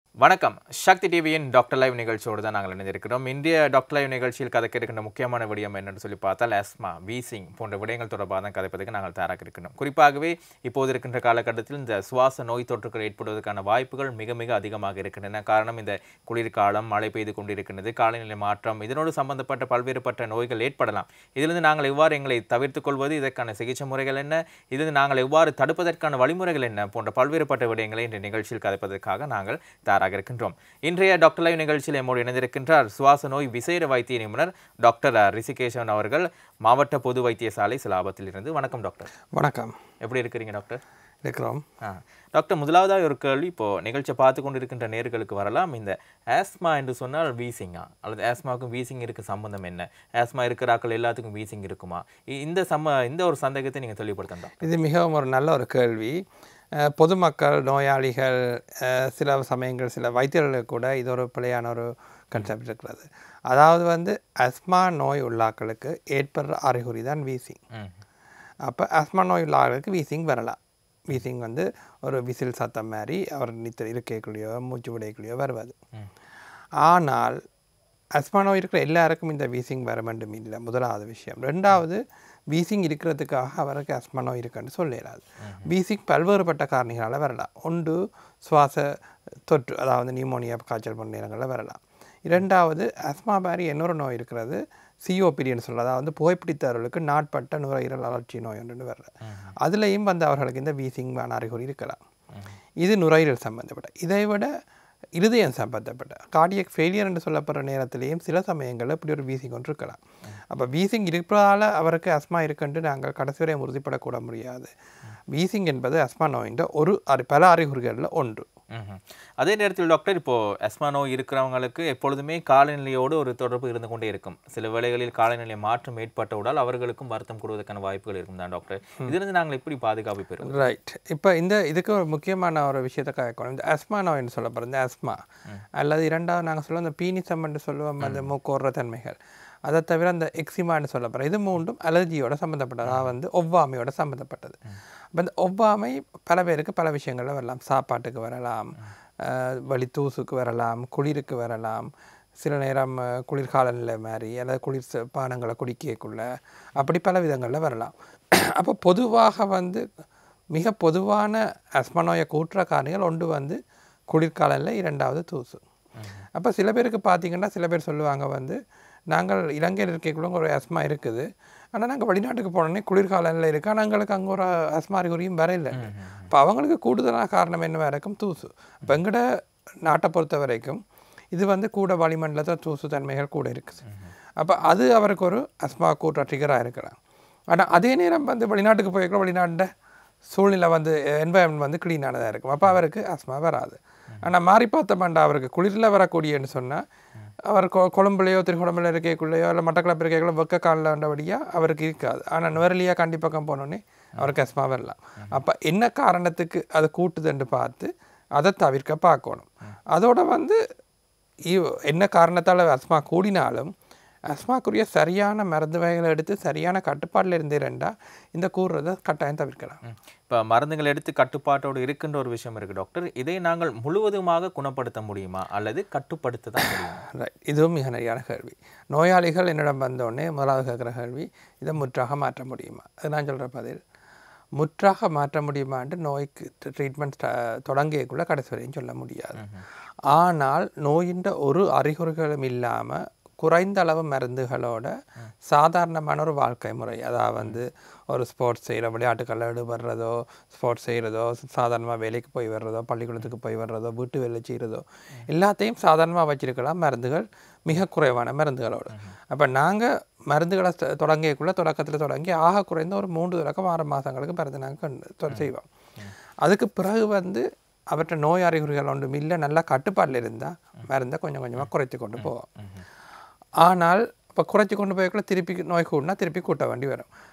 வணக்கம் சக்தி டிவியின் doctor live நிகழ்ச்சியோடு தான் நாங்கள் இணைந்திருக்கிறோம் இந்திய டாக்டர் லைவ் நிகழ்ச்சியில் கதைக்க இருக்கின்ற முக்கியமான விடயம் என்னன்னு சொல்லி பார்த்தால் ஆஸ்மா வீசிங் போன்ற விடயங்கள் தொடர்பாக தான் கதைப்பதற்கு நாங்கள் தயாராக இருக்கின்றோம் குறிப்பாகவே இப்போது இருக்கின்ற காலகட்டத்தில் இந்த சுவாச நோய் தொற்றுகள் ஏற்படுவதற்கான வாய்ப்புகள் மிக மிக அதிகமாக இருக்கின்றன காரணம் இந்த குளிர்காலம் மழை பெய்து கொண்டிருக்கின்றது காலநிலை மாற்றம் இதனோடு சம்பந்தப்பட்ட பல்வேறுபட்ட நோய்கள் ஏற்படலாம் இதிலிருந்து நாங்கள் எவ்வாறு எங்களை தவிர்த்துக் கொள்வது இதற்கான சிகிச்சை முறைகள் என்ன இதிலிருந்து நாங்கள் எவ்வாறு தடுப்பதற்கான வழிமுறைகள் என்ன போன்ற பல்வேறுபட்ட விடயங்களை இந்த நிகழ்ச்சியில் கதைப்பதற்காக நாங்கள் தயாராக இருக்கின்றோம் இன்றைய டாக்டர் லைவ் நிகழ்ச்சியில் எம்மோடு இணைந்திருக்கின்றார் சுவாச நோய் விசேட வைத்திய நிபுணர் டாக்டர் ரிஷிகேஷன் அவர்கள் மாவட்ட பொது வைத்தியசாலை சிலாபத்தில் இருந்து வணக்கம் டாக்டர் வணக்கம் எப்படி இருக்கிறீங்க டாக்டர் இருக்கிறோம் ஆ டாக்டர் முதலாவதாக ஒரு கேள்வி இப்போ நிகழ்ச்சியை பார்த்து கொண்டு இருக்கின்ற நேர்களுக்கு வரலாம் இந்த ஆஸ்மா என்று சொன்னால் வீசிங்கா அல்லது ஆஸ்மாவுக்கும் வீசிங் இருக்க சம்பந்தம் என்ன ஆஸ்மா இருக்கிற ஆட்கள் எல்லாத்துக்கும் வீசிங் இருக்குமா இ- இந்த சம்ம இந்த ஒரு சந்தேகத்தை நீங்கள் தெளிவுபடுத்தணும் இது மிகவும் ஒரு நல்ல ஒரு கேள்வி அஹ், பொதுமக்கள் நோயாளிகள் அஹ், சில சமயங்கள் சில வைத்தியர்களுக்கு கூட இது ஒரு பிழையான ஒரு கன்செப்ட் இருக்கிறது அதாவது வந்து அஸ்மா நோய் உள்ளாக்களுக்கு ஏற்படுற அறிகுறி தான் வீசிங் ம் அப்போ அஸ்மா நோய் உள்ளாக்களுக்கு வீசிங் வரலாம் வீசிங் வந்து ஒரு விசில் சத்தம் மாதிரி அவர் நித்த இருக்கைக்குள்ளேயோ மூச்சு விடைக்குள்ளேயோ வருவது ம் ஆனால் அஸ்மா நோய் இருக்கிற எல்லாருக்கும் இந்த வீசிங் வர வேண்டும் இல்லை முதலாவது விஷயம் ரெண்டாவது வீசிங் இருக்கிறதுக்காக அவருக்கு அஸ்மா நோய் இருக்குன்னு சொல்லலாது வீசிங் பல்வேறுபட்ட காரணிகளால் வரலாம் ஒன்று சுவாச தொற்று அதாவது நியூமோனியா காய்ச்சல் போன்ற நேரங்களில் வரலாம் இரண்டாவது அஸ்மா மாதிரி இன்னொரு நோய் இருக்கிறது சிஓபிடின்னு சொல்கிறது அதாவது புகைப்பிடித்தவர்களுக்கு நாட்பட்ட நுரையீரல் அலர்ச்சி நோய் ஒன்று வர்றது அதுலேயும் வந்து அவர்களுக்கு இந்த வீசிங்கான அறிகுறி இருக்கலாம் இது நுரையீரல் சம்பந்தப்பட்ட இதை விட இருதயம் சம்பந்தப்பட்ட கார்டியக் ஃபெயிலியர் என்று சொல்லப்படுற நேரத்திலேயும் சில சமயங்களில் இப்படி ஒரு வீசிங் ஒன்று இருக்கலாம் அப்போ வீசிங் இருப்பதால் அவருக்கு அஸ்மா இருக்குன்ட்டு நாங்கள் கடைசி வரை உறுதிப்படக்கூட முடியாது வீசிங் என்பது அஸ்மா நோயின் ஒரு அறி பல அறிகுறிகளில் ஒன்று ம்ஹும். அதே நேரத்தில் டாக்டர் இப்போ அஸ்மா நோய் இருக்கிறவங்களுக்கு எப்பொழுதுமே காலநிலையோடு ஒரு தொடர்பு இருந்து கொண்டே இருக்கும் சில வேளைகளில் காலநிலை மாற்றம் ஏற்பட்டவுடால் அவர்களுக்கும் வருத்தம் கூடுவதற்கான வாய்ப்புகள் இருக்கும் தான் டாக்டர் இதிலிருந்து நாங்கள் எப்படி பாதுகாப்பு பெறுவோம் ரைட் இப்போ இந்த இதுக்கு ஒரு முக்கியமான ஒரு விஷயத்தை கேட்கணும் இந்த அஸ்மா நோய்னு சொல்லப்படுற இந்த அஸ்மா அல்லது இரண்டாவது நாங்கள் சொல்லுவோம் இந்த பீனிசம்னு சொல்லுவோம் அந்த மூக்கோர்ற தன்மைகள் அதை தவிர அந்த எக்ஸிமான்னு சொல்லப்படுற இது மூன்றும் அலர்ஜியோட சம்மந்தப்பட்டது அதாவது வந்து ஒவ்வாமையோட சம்மந்தப்பட்டது அப்போ இந்த ஒவ்வாமை பல பேருக்கு பல விஷயங்களில் வரலாம் சாப்பாட்டுக்கு வரலாம் அஹ், வலி தூசுக்கு வரலாம் குளிருக்கு வரலாம் சில நேரம் அஹ், குளிர்கால நிலை மாதிரி அல்லது குளிர் ச- பானங்களை குடிக்கக்குள்ள அப்படி பல விதங்களில் வரலாம் அப்போ பொதுவாக வந்து மிக பொதுவான அஸ்மா நோயை கூட்டுற காரணிகள் ஒன்று வந்து குளிர்காலத்தில் இரண்டாவது தூசு அப்போ சில பேருக்கு பார்த்தீங்கன்னா சில பேர் சொல்லுவாங்க வந்து நாங்கள் இலங்கையில் இருக்கக்குள்ள ஒரு அஸ்மா இருக்குது ஆனால் நாங்கள் வெளிநாட்டுக்கு போனோடனே குளிர்காலத்தில் இருக்கு ஆனால் எங்களுக்கு அங்கே ஒரு அஸ்மா அறிகுறியும் வரையில இப்போ அவங்களுக்கு கூடுதலான காரணம் என்னவா இருக்கும் தூசு இப்போ எங்கட நாட்டை பொறுத்த வரைக்கும் இது வந்து கூட வளிமண்டலத்தில் தூசு தன்மைகள் கூட இருக்குது அப்போ அது அவருக்கு ஒரு அஸ்மா கூட்டுற ட்ரிகராக இருக்கலாம் ஆனால் அதே நேரம் வந்து வெளிநாட்டுக்கு போயிருக்கிற வெளிநாட்டு சூழ்நிலை வந்து என்வாயன்மெண்ட் வந்து க்ளீனானதாக இருக்கும் அப்போ அவருக்கு அஸ்மா வராது ஆனால் மாறி பார்த்தோம்டா அவருக்கு குளிரில் வரக்கூடியன்னு சொன்னால் அவர் கொ கொழும்புலையோ திருக்குழம்புல இருக்கக்குள்ளேயோ இல்லை மட்டக்களப்பு இருக்கக்குள்ள வெக்க காலில் வந்தபடியாக அவருக்கு இருக்காது ஆனால் நுவரலியாக கண்டிப்பக்கம் போனோடனே அவருக்கு அஸ்மா வரலாம் அப்போ என்ன காரணத்துக்கு அது கூட்டுதுன்னு பார்த்து அதை தவிர்க்க பார்க்கணும் அதோட வந்து இவ்- என்ன காரணத்தால் அஸ்மா கூடினாலும் அஸ்மாக்குரிய சரியான மருந்து வகைகளை எடுத்து சரியான கட்டுப்பாட்டில் இருந்தேன்டா இந்த கூறுறதை கட்டாயம் தவிர்க்கலாம் இப்போ மருந்துகள் எடுத்து கட்டுப்பாட்டோடு இருக்கின்ற ஒரு விஷயம் இருக்கு டாக்டர் இதை நாங்கள் முழுவதுமாக குணப்படுத்த முடியுமா அல்லது கட்டுப்படுத்த தான் முடியுமா ரைட் இதுவும் மிக நிறையான கேள்வி நோயாளிகள் என்னிடம் வந்தோடனே முதலாவது கேட்குற கேள்வி இதை முற்றாக மாற்ற முடியுமா அது நான் சொல்கிற பதில் முற்றாக மாற்ற முடியுமான்ட்டு நோய்க்கு ட்ரீட்மெண்ட் தொடங்கியக்குள்ள கடைசி வரையும் சொல்ல முடியாது ஆனால் நோயின் ஒரு அறிகுறிகளும் இல்லாமல் குறைந்த அளவு மருந்துகளோட சாதாரணமான ஒரு வாழ்க்கை முறை அதாவது வந்து ஒரு ஸ்போர்ட்ஸ் செய்கிற விளையாட்டுகளில் ஈடுபடுறதோ ஸ்போர்ட்ஸ் செய்கிறதோ சாதாரணமாக வேலைக்கு போய் வர்றதோ பள்ளிக்கூடத்துக்கு போய் வர்றதோ வீட்டு வேலை செய்கிறதோ எல்லாத்தையும் சாதாரணமாக வச்சிருக்கலாம் மருந்துகள் மிக குறைவான மருந்துகளோடு அப்போ நாங்கள் மருந்துகளை தொ- தொடங்கியக்குள்ள தொடக்கத்தில் தொடங்கி ஆக குறைந்த ஒரு மூன்று தொடக்கம் ஆறு மாதங்களுக்கு மருந்து நாங்கள் கண்டு தொ- செய்வோம் அதுக்கு பிறகு வந்து அவற்றை நோய் அறிகுறிகள் ஒன்றும் இல்லை நல்லா கட்டுப்பாட்டில் இருந்தால் மருந்தை கொஞ்சம் கொஞ்சமாக குறைத்து கொண்டு போவோம் ஆனால் இப்போ குறைச்சி கொண்டு போய்க்குள்ள திருப்பி நோய் கூடனா திருப்பி கூட்ட வேண்டி வரும்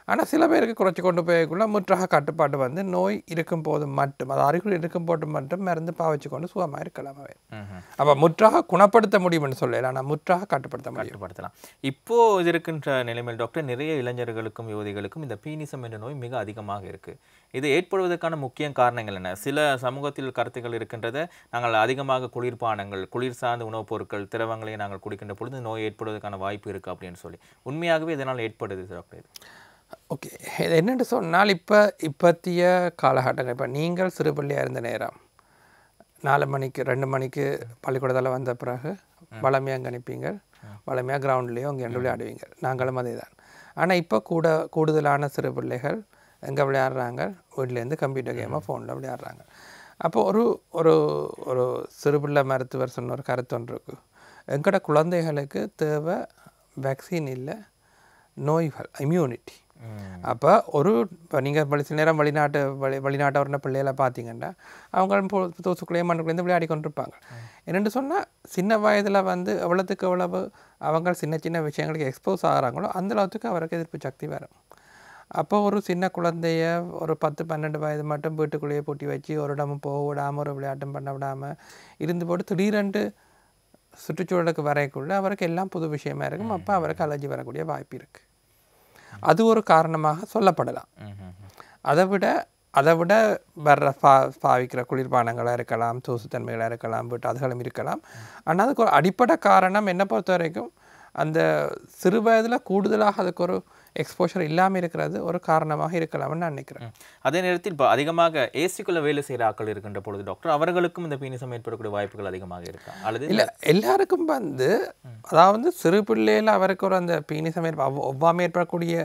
ஆனால் சில பேருக்கு குறைச்சி கொண்டு போய்க்குள்ள முற்றாக கட்டுப்பாடு வந்து நோய் இருக்கும் போது மட்டும் அது அறிகுறி இருக்கும் போது மட்டும் மருந்து பாவிச்சு கொண்டு சுகமாக இருக்கலாம் அவை ம்ஹும். அப்போ முற்றாக குணப்படுத்த முடியும்னு சொல்லல ஆனால் முற்றாக கட்டுப்படுத்த முடியும் கட்டுப்படுத்தலாம் இப்போ இது இருக்கின்ற நிலைமையில் டாக்டர் நிறைய இளைஞர்களுக்கும் யுவதிகளுக்கும் இந்த பீனிசம் என்ற நோய் மிக அதிகமாக இருக்கு இது ஏற்படுவதற்கான முக்கிய காரணங்கள் என்ன சில சமூகத்தில் கருத்துக்கள் இருக்கின்றத நாங்கள் அதிகமாக குளிர்பானங்கள் குளிர் சார்ந்த உணவுப் பொருட்கள் திரவங்களை நாங்கள் குடிக்கின்ற பொழுது இந்த நோய் ஏற்படுவதற்கான வாய்ப்பு இருக்கு அப்படின்னு சொல்லி உண்மையாகவே இதனால் ஏற்படுது டாக்டர் இது ஓகே இது என்னென்னு சொன்னால் இப்போ இப்பத்திய காலகட்டங்கள் இப்போ நீங்கள் சிறுபள்ளியாக இருந்த நேரம் நாலு மணிக்கு ரெண்டு மணிக்கு பள்ளிக்கூடத்தில் வந்த பிறகு வளமையாக அங்கே அனுப்பிங்க வளமையாக கிரவுண்ட்லேயோ அங்கே ரெண்டு விளையாடுவீங்க நாங்களும் அதே தான் ஆனால் இப்போ கூட கூடுதலான சிறு பிள்ளைகள் எங்கே விளையாடுறாங்க வீட்டிலேருந்து கம்ப்யூட்டர் கேமாக ஃபோனில் விளையாடுறாங்க அப்போ ஒரு ஒரு ஒரு சிறுபிள்ளை மருத்துவர் சொன்ன ஒரு கருத்து ஒன்று இருக்கு எங்களோட குழந்தைகளுக்கு தேவை வேக்சின் இல்லை நோய்கள் இம்யூனிட்டி அப்போ ஒரு இப்போ நீங்கள் பல சில நேரம் வெளிநாட்டு வெளி வெளிநாட்டை வர பிள்ளைகளை பார்த்தீங்கன்னா அவங்க தூசுக்குள்ளேயே மண்ணுக்குள்ளேருந்து விளையாடி கொண்டிருப்பாங்க என்னென்னு சொன்னால் சின்ன வயதில் வந்து எவ்வளோத்துக்கு எவ்வளவு அவங்க சின்ன சின்ன விஷயங்களுக்கு எக்ஸ்போஸ் ஆகிறாங்களோ அந்த அளவுக்கு அவருக்கு எதிர்ப்பு சக்தி வரும் அப்போ ஒரு சின்ன குழந்தைய ஒரு பத்து பன்னெண்டு வயது மட்டும் வீட்டுக்குள்ளேயே பூட்டி வச்சு ஒரு இடமும் போக விடாமல் ஒரு விளையாட்டும் பண்ண விடாமல் இருந்து போட்டு திடீரென்று சுற்றுச்சூழலுக்கு வரைக்குள்ள அவருக்கு எல்லாம் புது விஷயமா இருக்கும் அப்போ அவருக்கு அலர்ஜி வரக்கூடிய வாய்ப்பு இருக்குது அது ஒரு காரணமாக சொல்லப்படலாம் அதை விட அதை விட வர்ற பா பாவிக்கிற குளிர்பானங்களாக இருக்கலாம் தூசுத்தன்மைகளாக இருக்கலாம் வீட்டு அதுகளும் இருக்கலாம் ஆனால் அதுக்கு ஒரு அடிப்படை காரணம் என்னை பொறுத்த வரைக்கும் அந்த சிறு வயதில் கூடுதலாக அதுக்கு ஒரு எக்ஸ்போஷர் இல்லாமல் இருக்கிறது ஒரு காரணமாக இருக்கலாம்னு நான் நினைக்கிறேன் அதே நேரத்தில் இப்போ அதிகமாக ஏசிக்குள்ள வேலை செய்கிற ஆட்கள் இருக்கின்ற பொழுது டாக்டர் அவர்களுக்கும் இந்த பீனிசம் ஏற்படக்கூடிய வாய்ப்புகள் அதிகமாக இருக்கா அல்லது இல்லை எல்லாருக்கும் வந்து அதாவது சிறு பிள்ளையில் அவருக்கு ஒரு அந்த பீனிசம் ஏற்ப ஒவ்- ஒவ்வாமை ஏற்படக்கூடிய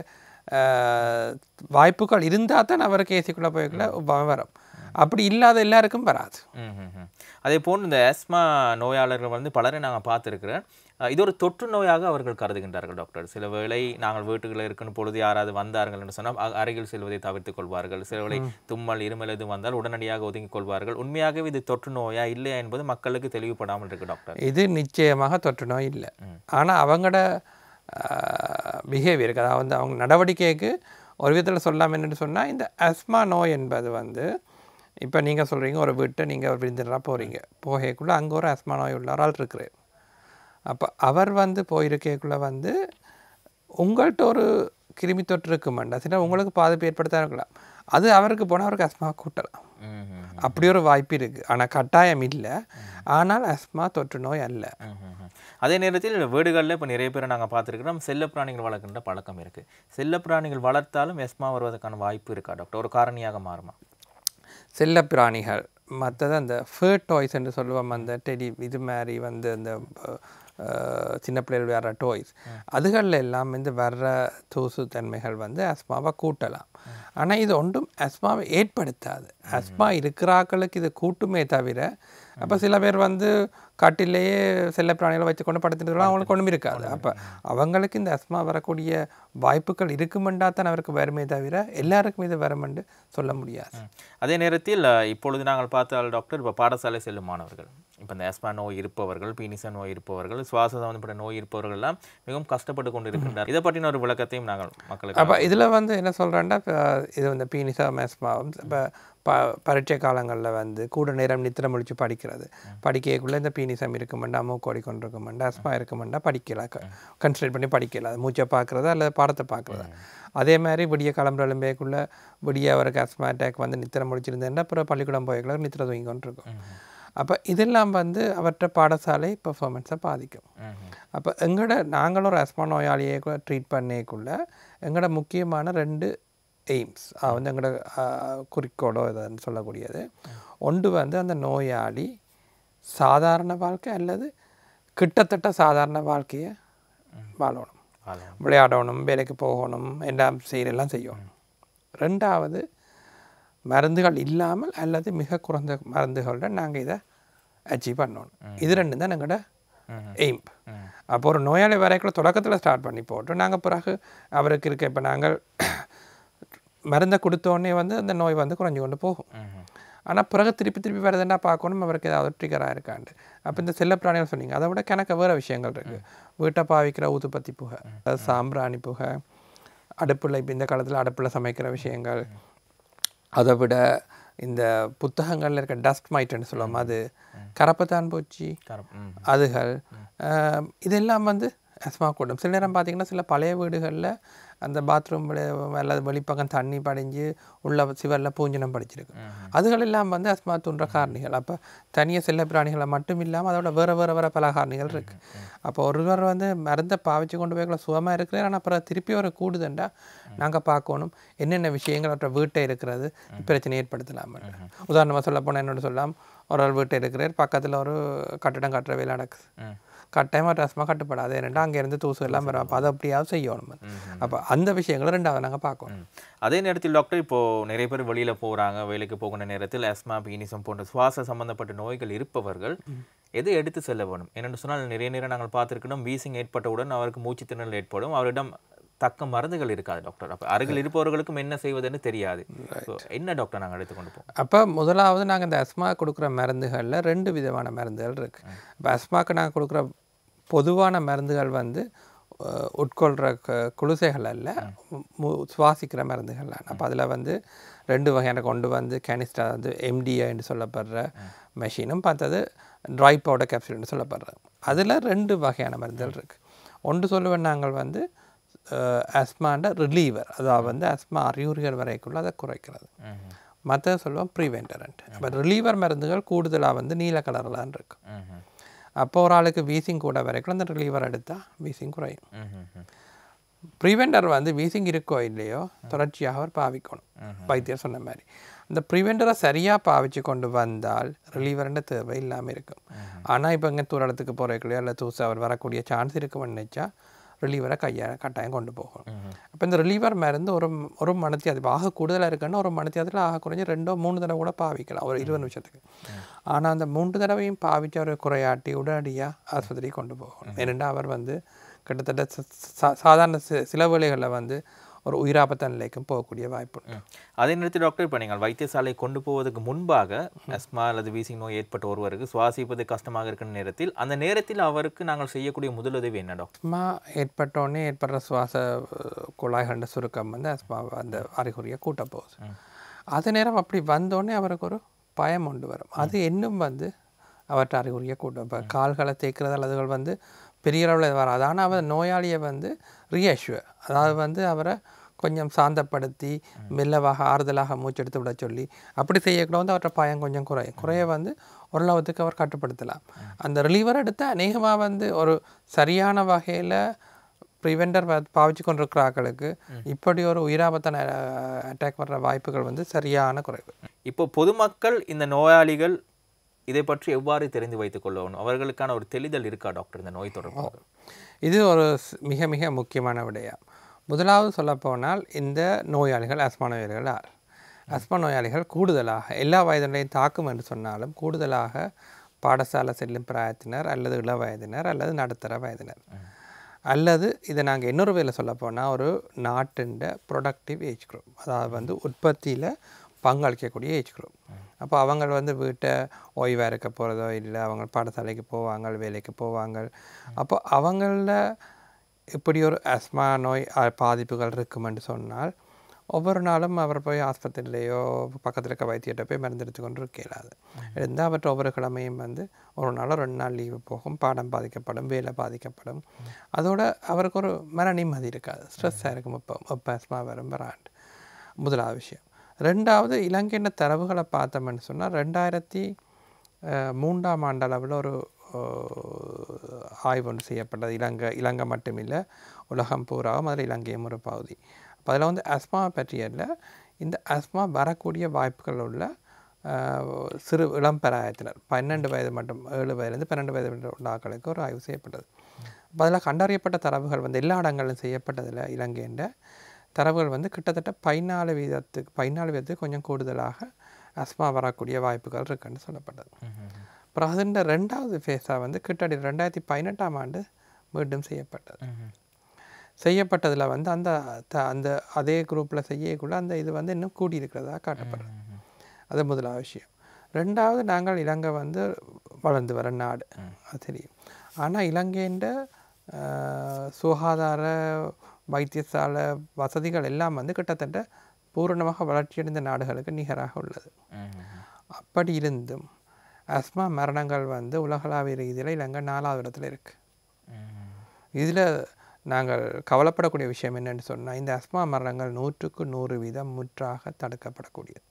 ஆஹ், வாய்ப்புகள் இருந்தால் தான் அவருக்கு ஏசிக்குள்ளே போய்க்குள்ள ஒவ்வாமை வரும் அப்படி இல்லாத எல்லாருக்கும் வராது ம், ம், ம். அதே போன்று இந்த ஆஸ்மா நோயாளர்கள் வந்து பலரை நாங்கள் பார்த்துருக்கிறேன் அஹ் இது ஒரு தொற்று நோயாக அவர்கள் கருதுகின்றார்கள் டாக்டர் சில வேளை நாங்கள் வீட்டுகளில் இருக்கும் பொழுது யாராவது வந்தார்கள் என்று சொன்னால் அ- அருகில் செல்வதை தவிர்த்துக் கொள்வார்கள் சில வேளை தும்மல் இருமல் எதுவும் வந்தால் உடனடியாக ஒதுங்கிக் கொள்வார்கள் உண்மையாகவே இது தொற்று நோயா இல்லையா என்பது மக்களுக்கு தெளிவுபடாமல் இருக்கு டாக்டர் இது நிச்சயமாக தொற்று நோய் இல்லை ஆனால் அவங்களோட பிஹேவியருக்கு அதாவது அவங்க நடவடிக்கைக்கு ஒரு விதத்தில் சொல்லாமல் என்னென்னு சொன்னால் இந்த அஸ்மா நோய் என்பது வந்து இப்போ நீங்கள் சொல்கிறீங்க ஒரு வீட்டை நீங்கள் ஒரு விருந்தினராக போகிறீங்க போகக்குள்ளே அங்கே ஒரு அஸ்மா நோய் உள்ள ஒரு ஆள் இருக்கிறார் அப்போ அவர் வந்து போயிருக்கக்குள்ளே வந்து உங்கள்கிட்ட ஒரு கிருமி தொற்று இருக்குமாண்டா சில உங்களுக்கு பாதிப்பு ஏற்படுத்தா இருக்கலாம் அது அவருக்கு போனால் அவருக்கு அஸ்மா கூட்டலாம் ம், ம், அப்படி ஒரு வாய்ப்பு இருக்குது ஆனால் கட்டாயம் இல்லை ஆனால் அஸ்மா தொற்று நோய் அல்ல ம், ம், ம். அதே நேரத்தில் வீடுகளில் இப்போ நிறைய பேரை நாங்கள் பார்த்துருக்கிறோம் செல்லப்பிராணிகள் வளர்க்கின்ற பழக்கம் இருக்குது செல்லப்பிராணிகள் வளர்த்தாலும் எஸ்மா வருவதற்கான வாய்ப்பு இருக்கா டாக்டர் ஒரு காரணியாக மாறுமா செல்லப்பிராணிகள் மற்றது அந்த ஃபேர் டாய்ஸ் என்று சொல்லுவோம் அந்த டெடி இது மாதிரி வந்து அந்த அஹ், சின்ன பிள்ளைகள் விளையாடுற டாய்ஸ் அதுகளில் எல்லாம் வந்து வர்ற தூசு தன்மைகள் வந்து அஸ்மாவை கூட்டலாம் ஆனால் இது ஒன்றும் அஸ்மாவை ஏற்படுத்தாது அஸ்மா இருக்கிறாக்களுக்கு இது கூட்டுமே தவிர அப்போ சில பேர் வந்து காட்டிலேயே செல்லப்பிராணிகளை வச்சுக்கொண்டு படுத்துட்டு இருக்கலாம், அவங்களுக்கு ஒன்றும் இருக்காது அப்போ அவங்களுக்கு இந்த அஸ்மா வரக்கூடிய வாய்ப்புகள் இருக்குமெண்டா தான் அவருக்கு வருமே தவிர எல்லாருக்கும் இது வருமென்று சொல்ல முடியாது ம். அதே நேரத்தில் அஹ், இப்பொழுது நாங்கள் பார்த்தால் டாக்டர் இப்போ பாடசாலை செல்லும் மாணவர்கள் இப்போ இந்த ஆஸ்மா நோய் இருப்பவர்கள் பீனிச நோய் இருப்பவர்கள் சுவாச சம்பந்தப்பட்ட நோய் இருப்பவர்கள் எல்லாம் மிகவும் கஷ்டப்பட்டு கொண்டு இருக்கின்றார் இதை பற்றின ஒரு விளக்கத்தையும் நாங்கள் மக்களுக்கு அப்போ இதில் வந்து என்ன சொல்கிறேன்னா இது வந்து பீனிசா மேஸ்மாவும் இப்போ ப பரீட்சை காலங்களில் வந்து கூட நேரம் நித்திர முழிச்சு படிக்கிறது படிக்கக்குள்ளே இந்த பீனிசம் இருக்குமெண்டா மூக்கோடி கொண்டு இருக்குமெண்டா அஸ்மா இருக்குமெண்டா படிக்கலாம் கன்சன்ட்ரேட் பண்ணி படிக்கலாம் மூச்சை பார்க்குறது அல்லது பாடத்தை பார்க்குறது அதே மாதிரி விடிய கிளம்புற எழும்பேக்குள்ளே விடிய அவருக்கு அஸ்மா அட்டாக் வந்து நித்திர முடிச்சிருந்தேன்னா அப்புறம் பள்ளிக்கூடம் போய்க்குள்ள நித்திர தூங்கி கொண்டு இருக்கும் அப்போ இதெல்லாம் வந்து அவற்றை பாடசாலை பெர்ஃபார்மன்ஸை பாதிக்கும் ம், ம். அப்போ எங்களோட நாங்களும் ஒரு அஸ்மா நோயாளியை கூட ட்ரீட் பண்ணேக்குள்ள எங்களோட முக்கியமான ரெண்டு எய்ம்ஸ் வந்து எங்களோட ஆஹ், குறிக்கோளோ இதுன்னு சொல்லக்கூடியது ஒன்று வந்து அந்த நோயாளி சாதாரண வாழ்க்கை அல்லது கிட்டத்தட்ட சாதாரண வாழ்க்கையை வாழணும் வாழணும். விளையாடணும் வேலைக்கு போகணும் எல்லாம் செய்யலாம் செய்யணும் ரெண்டாவது மருந்துகள் இல்லாமல் அல்லது மிக குறைந்த மருந்துகளுடன் நாங்கள் இதை அச்சீவ் பண்ணணும் இது ரெண்டு தான் எங்களோட ம், எய்ம் ம். அப்போ ஒரு நோயாளி வரைக்குள்ள தொடக்கத்தில் ஸ்டார்ட் பண்ணி போட்டு நாங்கள் பிறகு அவருக்கு இருக்க இப்போ நாங்கள் மருந்தை கொடுத்தோடனே வந்து அந்த நோய் வந்து குறைஞ்சு கொண்டு போகும் ம், ம். ஆனால் பிறகு திருப்பி திருப்பி வருதுன்னா பார்க்கணும் அவருக்கு ஏதாவது ட்ரிகராக இருக்காண்டு அப்போ இந்த செல்லப்பிராணிகள் சொன்னீங்க அதை விட கணக்க வேறு விஷயங்கள் இருக்குது வீட்டை பாவிக்கிற ஊதுபத்தி புகை சாம்பிராணி புகை அடுப்பில் இப்போ இந்த காலத்தில் அடுப்பில் சமைக்கிற விஷயங்கள் அதை விட இந்த புத்தகங்களில் இருக்க டஸ்ட் மைட்டுன்னு சொல்லுவோம் அது கரப்பத்தான் பூச்சி கரம் ம் அதுகள் ஆஹ், இதெல்லாம் வந்து அஸ்மா கூடும் சில நேரம் பார்த்தீங்கன்னா சில பழைய வீடுகளில் அந்த பாத்ரூம் அல்லது வெளிப்பக்கம் தண்ணி படிஞ்சு உள்ள சிவரில் பூஞ்சனம் படிச்சிருக்கு அதுகள் எல்லாம் வந்து அஸ்மா தூண்டுற காரணிகள் அப்போ தனியாக செல்ல பிராணிகளை மட்டும் இல்லாமல் அதோட வேறு வேறு வேறு பல காரணிகள் இருக்குது அப்போ ஒருவர் வந்து மருந்தை பாவிச்சு கொண்டு போய் சுகமாக இருக்கிறார் ஆனால் அப்புறம் திருப்பி ஒரு கூடுதண்டா நாங்கள் பார்க்கணும் என்னென்ன விஷயங்கள் அவற்றை வீட்டை இருக்கிறது பிரச்சனை ஏற்படுத்தலாம் உதாரணமாக சொல்ல போனால் என்னோட சொல்லலாம் ஒரு ஆள் வீட்டை இருக்கிறார் பக்கத்தில் ஒரு கட்டடம் கட்டுற வேலை நடக்குது ம் கட்டாயமாக ரசமாக கட்டுப்படாது ஏன்னா அங்கேருந்து தூசு எல்லாம் வரும் அப்போ அதை அப்படியாவது செய்யணும் அப்போ அந்த விஷயங்களை ரெண்டாவது நாங்கள் பார்க்கணும் ம். அதே நேரத்தில் டாக்டர் இப்போ நிறைய பேர் வெளியில போறாங்க வேலைக்கு போகிற நேரத்தில் ஆஸ்மா பீனிசம் போன்ற சுவாச சம்பந்தப்பட்ட நோய்கள் இருப்பவர்கள் எதை எடுத்து செல்ல வேணும் என்னென்னு சொன்னால் நிறைய நேரம் நாங்கள் பார்த்திருக்கணும் வீசிங் ஏற்பட்டவுடன் அவருக்கு மூச்சு திணறல் ஏற்படும் அவரிடம் தக்க மருந்துகள் இருக்காது டாக்டர் அப்ப அருகில் இருப்பவர்களுக்கும் என்ன செய்வதுன்னு தெரியாது So, என்ன டாக்டர் நாங்கள் எடுத்துக்கொண்டு போவோம் அப்போ முதலாவது நாங்கள் இந்த அஸ்மா கொடுக்குற மருந்துகளில் ரெண்டு விதமான மருந்துகள் இருக்குது இப்போ அஸ்மாக்கு நாங்கள் கொடுக்குற பொதுவான மருந்துகள் வந்து அஹ், உட்கொள்கிற க- குளிசைகள் அல்ல மு- சுவாசிக்கிற மருந்துகள் அப்போ அதில் வந்து ரெண்டு வகையான கொண்டு வந்து கேனிஸ்டா வந்து எம்டிஐன்னு சொல்லப்படுற மெஷினும் பார்த்தது ட்ரை பவுடர் கேப்சூல்னு சொல்லப்படுறது அதில் ரெண்டு வகையான மருந்துகள் இருக்குது ஒன்று சொல்லுவேன் நாங்கள் வந்து அஸ்மாண்ட ரிலீவர் அதாவது வந்து அஸ்மா அறிகுறிகள் வரைக்குள்ள அதை குறைக்கிறது ம்ஹும். மற்ற சொல்லுவோம் ப்ரிவெண்டரண்ட் அப்போ ரிலீவர் மருந்துகள் கூடுதலாக வந்து நீல கலர்லாம் இருக்கு ம்ஹும். அப்போ ஒரு ஆளுக்கு வீசிங் கூட வரைக்கும் அந்த ரிலீவர் எடுத்தால் வீசிங் குறையும் ம்ஹும். ப்ரிவெண்டர் வந்து வீசிங் இருக்கோ இல்லையோ தொடர்ச்சியாக அவர் பாவிக்கணும் வைத்தியர் சொன்ன மாதிரி அந்த ப்ரிவெண்டரை சரியாக பாவிச்சு கொண்டு வந்தால் ரிலீவர்ன்ற தேவை இல்லாமல் இருக்கும் ஆனால் இப்போ இங்கே தூரத்துக்கு போகிறக்குள்ளேயோ இல்லை தூசு அவர் வரக்கூடிய சான்ஸ் இருக்குன்னு நினச்சா ரிலீவரை கையை கட்டாயம் கொண்டு போகும் அப்போ இந்த ரிலீவர் மருந்து ஒரு ஒரு மணத்தி அது ஆக கூடுதலாக இருக்குன்னா ஒரு மணத்தி அதில் ஆக குறைஞ்சி ரெண்டோ மூணு தடவை கூட பாவிக்கலாம் ஒரு இருபது நிமிஷத்துக்கு ஆனால் அந்த மூன்று தடவையும் பாவிச்சு அவர் குறையாட்டி உடனடியாக ஆஸ்பத்திரிக்கு கொண்டு போகணும் ஏனென்றா அவர் வந்து கிட்டத்தட்ட ச- சா- சாதாரண சி- சில வேளைகளில் வந்து ஒரு உயிராபத்த நிலைக்கும் போகக்கூடிய வாய்ப்பு உண்டு. ம். அதே நேரத்தில் டாக்டர் இப்போ நீங்கள் வைத்தியசாலை கொண்டு போவதற்கு முன்பாக அஸ்மா அல்லது வீசிங் நோய் ஏற்பட்ட ஒருவருக்கு சுவாசிப்பது கஷ்டமாக இருக்கிற நேரத்தில் அந்த நேரத்தில் அவருக்கு நாங்கள் செய்யக்கூடிய முதலுதவி என்ன டாக்டர் அஸ்மா ஏற்பட்டோடனே ஏற்படுற சுவாச அஹ், குழாய்கள சுருக்கம் வந்து அஸ்மா அந்த அறிகுறியை கூட்ட போகுது அதே நேரம் அப்படி வந்தோடனே அவருக்கு ஒரு பயம் கொண்டு வரும் அது இன்னும் வந்து அவற்றை அறிகுறியை கூட்டும் இப்போ கால்களை தேய்க்கிறது அதுகள் வந்து பெரிய அளவில் வராது ஆனால் அவர் நோயாளியை வந்து ரீஅஷ்யூர் அதாவது வந்து அவரை கொஞ்சம் சாந்தப்படுத்தி மெல்லவாக ஆறுதலாக மூச்செடுத்து விட சொல்லி அப்படி செய்யக்கூட வந்து அவற்றை பயம் கொஞ்சம் குறையும் குறைய வந்து ஓரளவுக்கு அவர் கட்டுப்படுத்தலாம் அந்த ரிலீவர் எடுத்து அநேகமாக வந்து ஒரு சரியான வகையில் ப்ரிவெண்டர் பாவிச்சு கொண்டிருக்கிற ஆட்களுக்கு இப்படி ஒரு உயிராபத்தான அட்டாக் வர்ற வாய்ப்புகள் வந்து சரியான குறைவு இப்போ பொதுமக்கள் இந்த நோயாளிகள் இதை பற்றி எவ்வாறு தெரிந்து வைத்துக் கொள்ளணும் அவர்களுக்கான ஒரு தெளிதல் இருக்கா டாக்டர் இந்த நோய் தொடர்பாக இது ஒரு ஸ்- மிக மிக முக்கியமான விடயம் முதலாவது சொல்லப்போனால் இந்த நோயாளிகள் அஸ்மா நோயாளிகள் யார் அஸ்மா நோயாளிகள் கூடுதலாக எல்லா வயதினரையும் தாக்கும் என்று சொன்னாலும் கூடுதலாக பாடசாலை செல்லும் பிராயத்தினர் அல்லது இள வயதினர் அல்லது நடுத்தர வயதினர் அல்லது இதை நாங்கள் இன்னொரு வேலை சொல்ல போனால் ஒரு நாட்டின் ப்ரொடக்டிவ் ஏஜ் குரூப் அதாவது வந்து உற்பத்தியில் பங்களிக்கக்கூடிய ஏஜ் குரூப் அப்போ அவங்க வந்து வீட்டை ஓய்வாக இருக்க போகிறதோ இல்லை அவங்க பாடசாலைக்கு போவாங்க வேலைக்கு போவாங்க அப்போ அவங்கள இப்படி ஒரு அஸ்மா நோய் அஹ், பாதிப்புகள் இருக்குமென்று சொன்னால் ஒவ்வொரு நாளும் அவர் போய் ஆஸ்பத்திரியிலையோ பக்கத்தில் இருக்க வைத்தியர்கிட்ட போய் மருந்து எடுத்துக்கொண்டு இருக்க இயலாது இருந்தால் அவற்றை ஒவ்வொரு கிழமையும் வந்து ஒரு நாளோ ரெண்டு நாள் லீவு போகும் பாடம் பாதிக்கப்படும் வேலை பாதிக்கப்படும் அதோட அவருக்கு ஒரு மன நிம்மதி இருக்காது ஸ்ட்ரெஸ்ஸாக இருக்கும் இப்போ இப்போ அஸ்மா வரும் வராண்டு முதலாவது விஷயம் ரெண்டாவது இலங்கையின் தரவுகளை பார்த்தோம்னு சொன்னால் ரெண்டாயிரத்தி அஹ், மூன்றாம் ஆண்டு அளவில் ஒரு அஹ், ஆய்வு ஒன்று செய்யப்பட்டது இலங்கை இலங்கை மட்டுமில்லை உலகம் பூராவும் அதில் இலங்கையும் ஒரு பகுதி அப்போ அதில் வந்து அஸ்மா பற்றியல்ல இந்த அஸ்மா வரக்கூடிய வாய்ப்புகள் உள்ள அஹ், சிறு இளம் பிராயத்தினர் பன்னெண்டு வயது மட்டும் ஏழு வயதுலேருந்து பன்னெண்டு வயது மட்டும் உள்ள ஆட்களுக்கு ஒரு ஆய்வு செய்யப்பட்டது அப்போ அதில் கண்டறியப்பட்ட தரவுகள் வந்து எல்லா இடங்களிலும் செய்யப்பட்டதில் இலங்கைன்ற தரவுகள் வந்து கிட்டத்தட்ட பதினாலு வீதத்துக்கு பதினாலு வீதத்துக்கு கொஞ்சம் கூடுதலாக அஸ்மா வரக்கூடிய வாய்ப்புகள் இருக்குன்னு சொல்லப்பட்டது அப்புறம் அதன் ரெண்டாவது ஃபேஸாக வந்து கிட்டத்தட்ட ரெண்டாயிரத்தி பதினெட்டாம் ஆண்டு மீண்டும் செய்யப்பட்டது செய்யப்பட்டதில் வந்து அந்த த- அந்த அதே குரூப்பில் செய்யக்குள்ள அந்த இது வந்து இன்னும் கூடியிருக்கிறதா காட்டப்படுறது அது முதலாவது விஷயம் ரெண்டாவது நாங்கள் இலங்கை வந்து வளர்ந்து வர நாடு அது தெரியும் ஆனால் இலங்கைன்ற அஹ், சுகாதார வைத்தியசாலை வசதிகள் எல்லாம் வந்து கிட்டத்தட்ட பூரணமாக வளர்ச்சியடைந்த நாடுகளுக்கு நிகராக உள்ளது அப்படி இருந்தும் அஸ்மா மரணங்கள் வந்து உலகளாவிய ரீதியில் இலங்கை நாலாவது இடத்துல இருக்குது இதில் நாங்கள் கவலைப்படக்கூடிய விஷயம் என்னன்னு சொன்னால் இந்த அஸ்மா மரணங்கள் நூற்றுக்கு நூறு வீதம் முற்றாக தடுக்கப்படக்கூடியது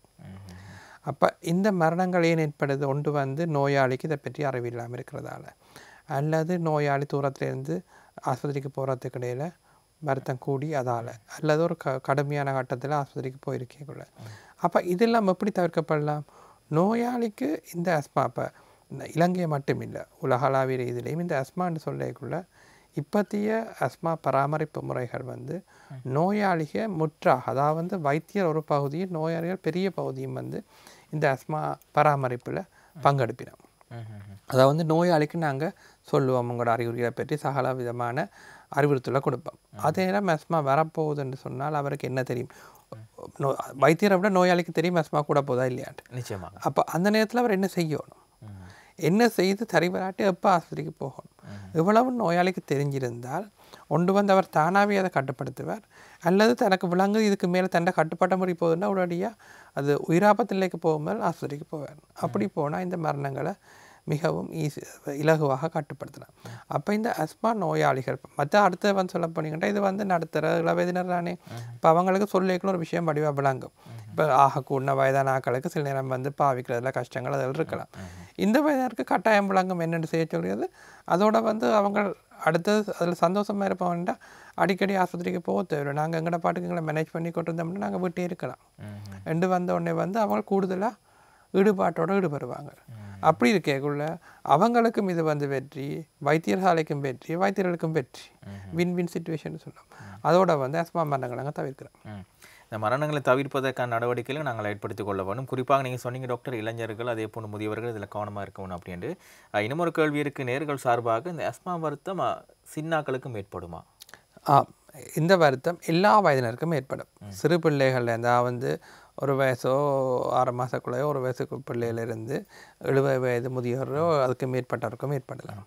அப்போ இந்த மரணங்கள் ஏன் ஏற்படுது ஒன்று வந்து நோயாளிக்கு இதை பற்றி அறிவில்லாமல் இருக்கிறதால அல்லது நோயாளி தூரத்துலேருந்து ஆஸ்பத்திரிக்கு போகிறதுக்கு இடையில் வருத்தம் கூடி அதால் அல்லது ஒரு க கடுமையான கட்டத்தில் ஆஸ்பத்திரிக்கு போயிருக்கக்குள்ள அப்போ இதெல்லாம் எப்படி தவிர்க்கப்படலாம் நோயாளிக்கு இந்த அஸ்மா இப்போ இந்த இலங்கை மட்டும் இல்லை உலகளாவிய ரீதியிலையும் இந்த அஸ்மான்னு சொல்லக்குள்ள இப்பத்திய அஸ்மா பராமரிப்பு முறைகள் வந்து நோயாளிக முற்றாக அதாவது வந்து வைத்தியர் ஒரு பகுதியும் நோயாளிகள் பெரிய பகுதியும் வந்து இந்த அஸ்மா பராமரிப்பில் பங்கெடுப்பினோம் அதை வந்து நோயாளிக்கு நாங்கள் சொல்லுவோம் உங்களோட அறிகுறிகளை பற்றி சகல விதமான அறிவுறுத்தலை கொடுப்போம் அதே நேரம் அஸ்மா வரப்போகுதுன்னு சொன்னால் அவருக்கு என்ன தெரியும் நோ- வைத்தியரை விட நோயாளிக்கு தெரியும் அஸ்மா கூட போதா இல்லையான்ட்டு நிச்சயமாக அப்போ அந்த நேரத்தில் அவர் என்ன செய்யணும் என்ன செய்து தரிவராட்டி எப்போ ஆஸ்பத்திரிக்கு போகணும் இவ்வளவு நோயாளிக்கு தெரிஞ்சிருந்தால் ஒன்று வந்து அவர் தானாகவே அதை கட்டுப்படுத்துவார் அல்லது தனக்கு விலங்கு இதுக்கு மேலே தண்டை கட்டுப்பட்ட முறை போகுதுன்னா உடனடியாக அது உயிராபத்து நிலைக்கு போகும்போது ஆஸ்பத்திரிக்கு போவார் அப்படி போனால் இந்த மரணங்களை மிகவும் ஈஸி இலகுவாக கட்டுப்படுத்தலாம் அப்போ இந்த அஸ்மா நோயாளிகள் மற்ற அடுத்த வந்து சொல்ல போனீங்கன்னா இது வந்து நடுத்தர இளவயதினர் தானே இப்போ அவங்களுக்கு சொல்லிக்கணும் ஒரு விஷயம் வடிவாக விளங்கும் இப்போ ஆகக்கூட வயதான ஆட்களுக்கு சில நேரம் வந்து பாவிக்கிறதுல கஷ்டங்கள் அதில் இருக்கலாம் இந்த வயதினருக்கு கட்டாயம் விளங்கும் என்னென்னு செய்ய சொல்கிறது அதோட வந்து அவங்க அடுத்தது அதில் சந்தோஷமாக இருப்பவன்டா அடிக்கடி ஆஸ்பத்திரிக்கு போக தேவையில்லை நாங்கள் எங்கட பாட்டுக்கு எங்களை மேனேஜ் பண்ணி கொண்டு இருந்தோம்னா நாங்கள் வீட்டே இருக்கலாம் ரெண்டு வந்த உடனே வந்து அவங்க கூடுதலாக ஈடுபாட்டோட ஈடுபடுவாங்க அப்படி இருக்கக்குள்ள அவங்களுக்கும் இது வந்து வெற்றி வைத்தியசாலைக்கும் வெற்றி வைத்தியர்களுக்கும் வெற்றி வின் வின் சுச்சுவேஷன் சொல்லலாம் அதோட வந்து அஸ்மா மரணங்களை நாங்கள் தவிர்க்கிறோம் ம். இந்த மரணங்களை தவிர்ப்பதற்கான நடவடிக்கைகளை நாங்கள் ஏற்படுத்திக் கொள்ள வேணும் குறிப்பாக நீங்கள் சொன்னீங்க டாக்டர் இளைஞர்கள் அதே போன்று முதியவர்கள் இதில் கவனமாக இருக்கணும் அப்படின்ட்டு அஹ், இன்னும் ஒரு கேள்வி இருக்கு நேர்கள் சார்பாக இந்த அஸ்மா வருத்தம் அஹ், சின்னாக்களுக்கும் ஏற்படுமா ஆ இந்த வருத்தம் எல்லா வயதினருக்கும் ஏற்படும் சிறு பிள்ளைகள் அதாவது வந்து ஒரு வயசோ ஆறு மாதக்குள்ளேயோ ஒரு வயசுக்கு பிள்ளையிலிருந்து எழுபது வயது முதியோரோ அதுக்கு மேற்பட்டவருக்கும் ஏற்படலாம்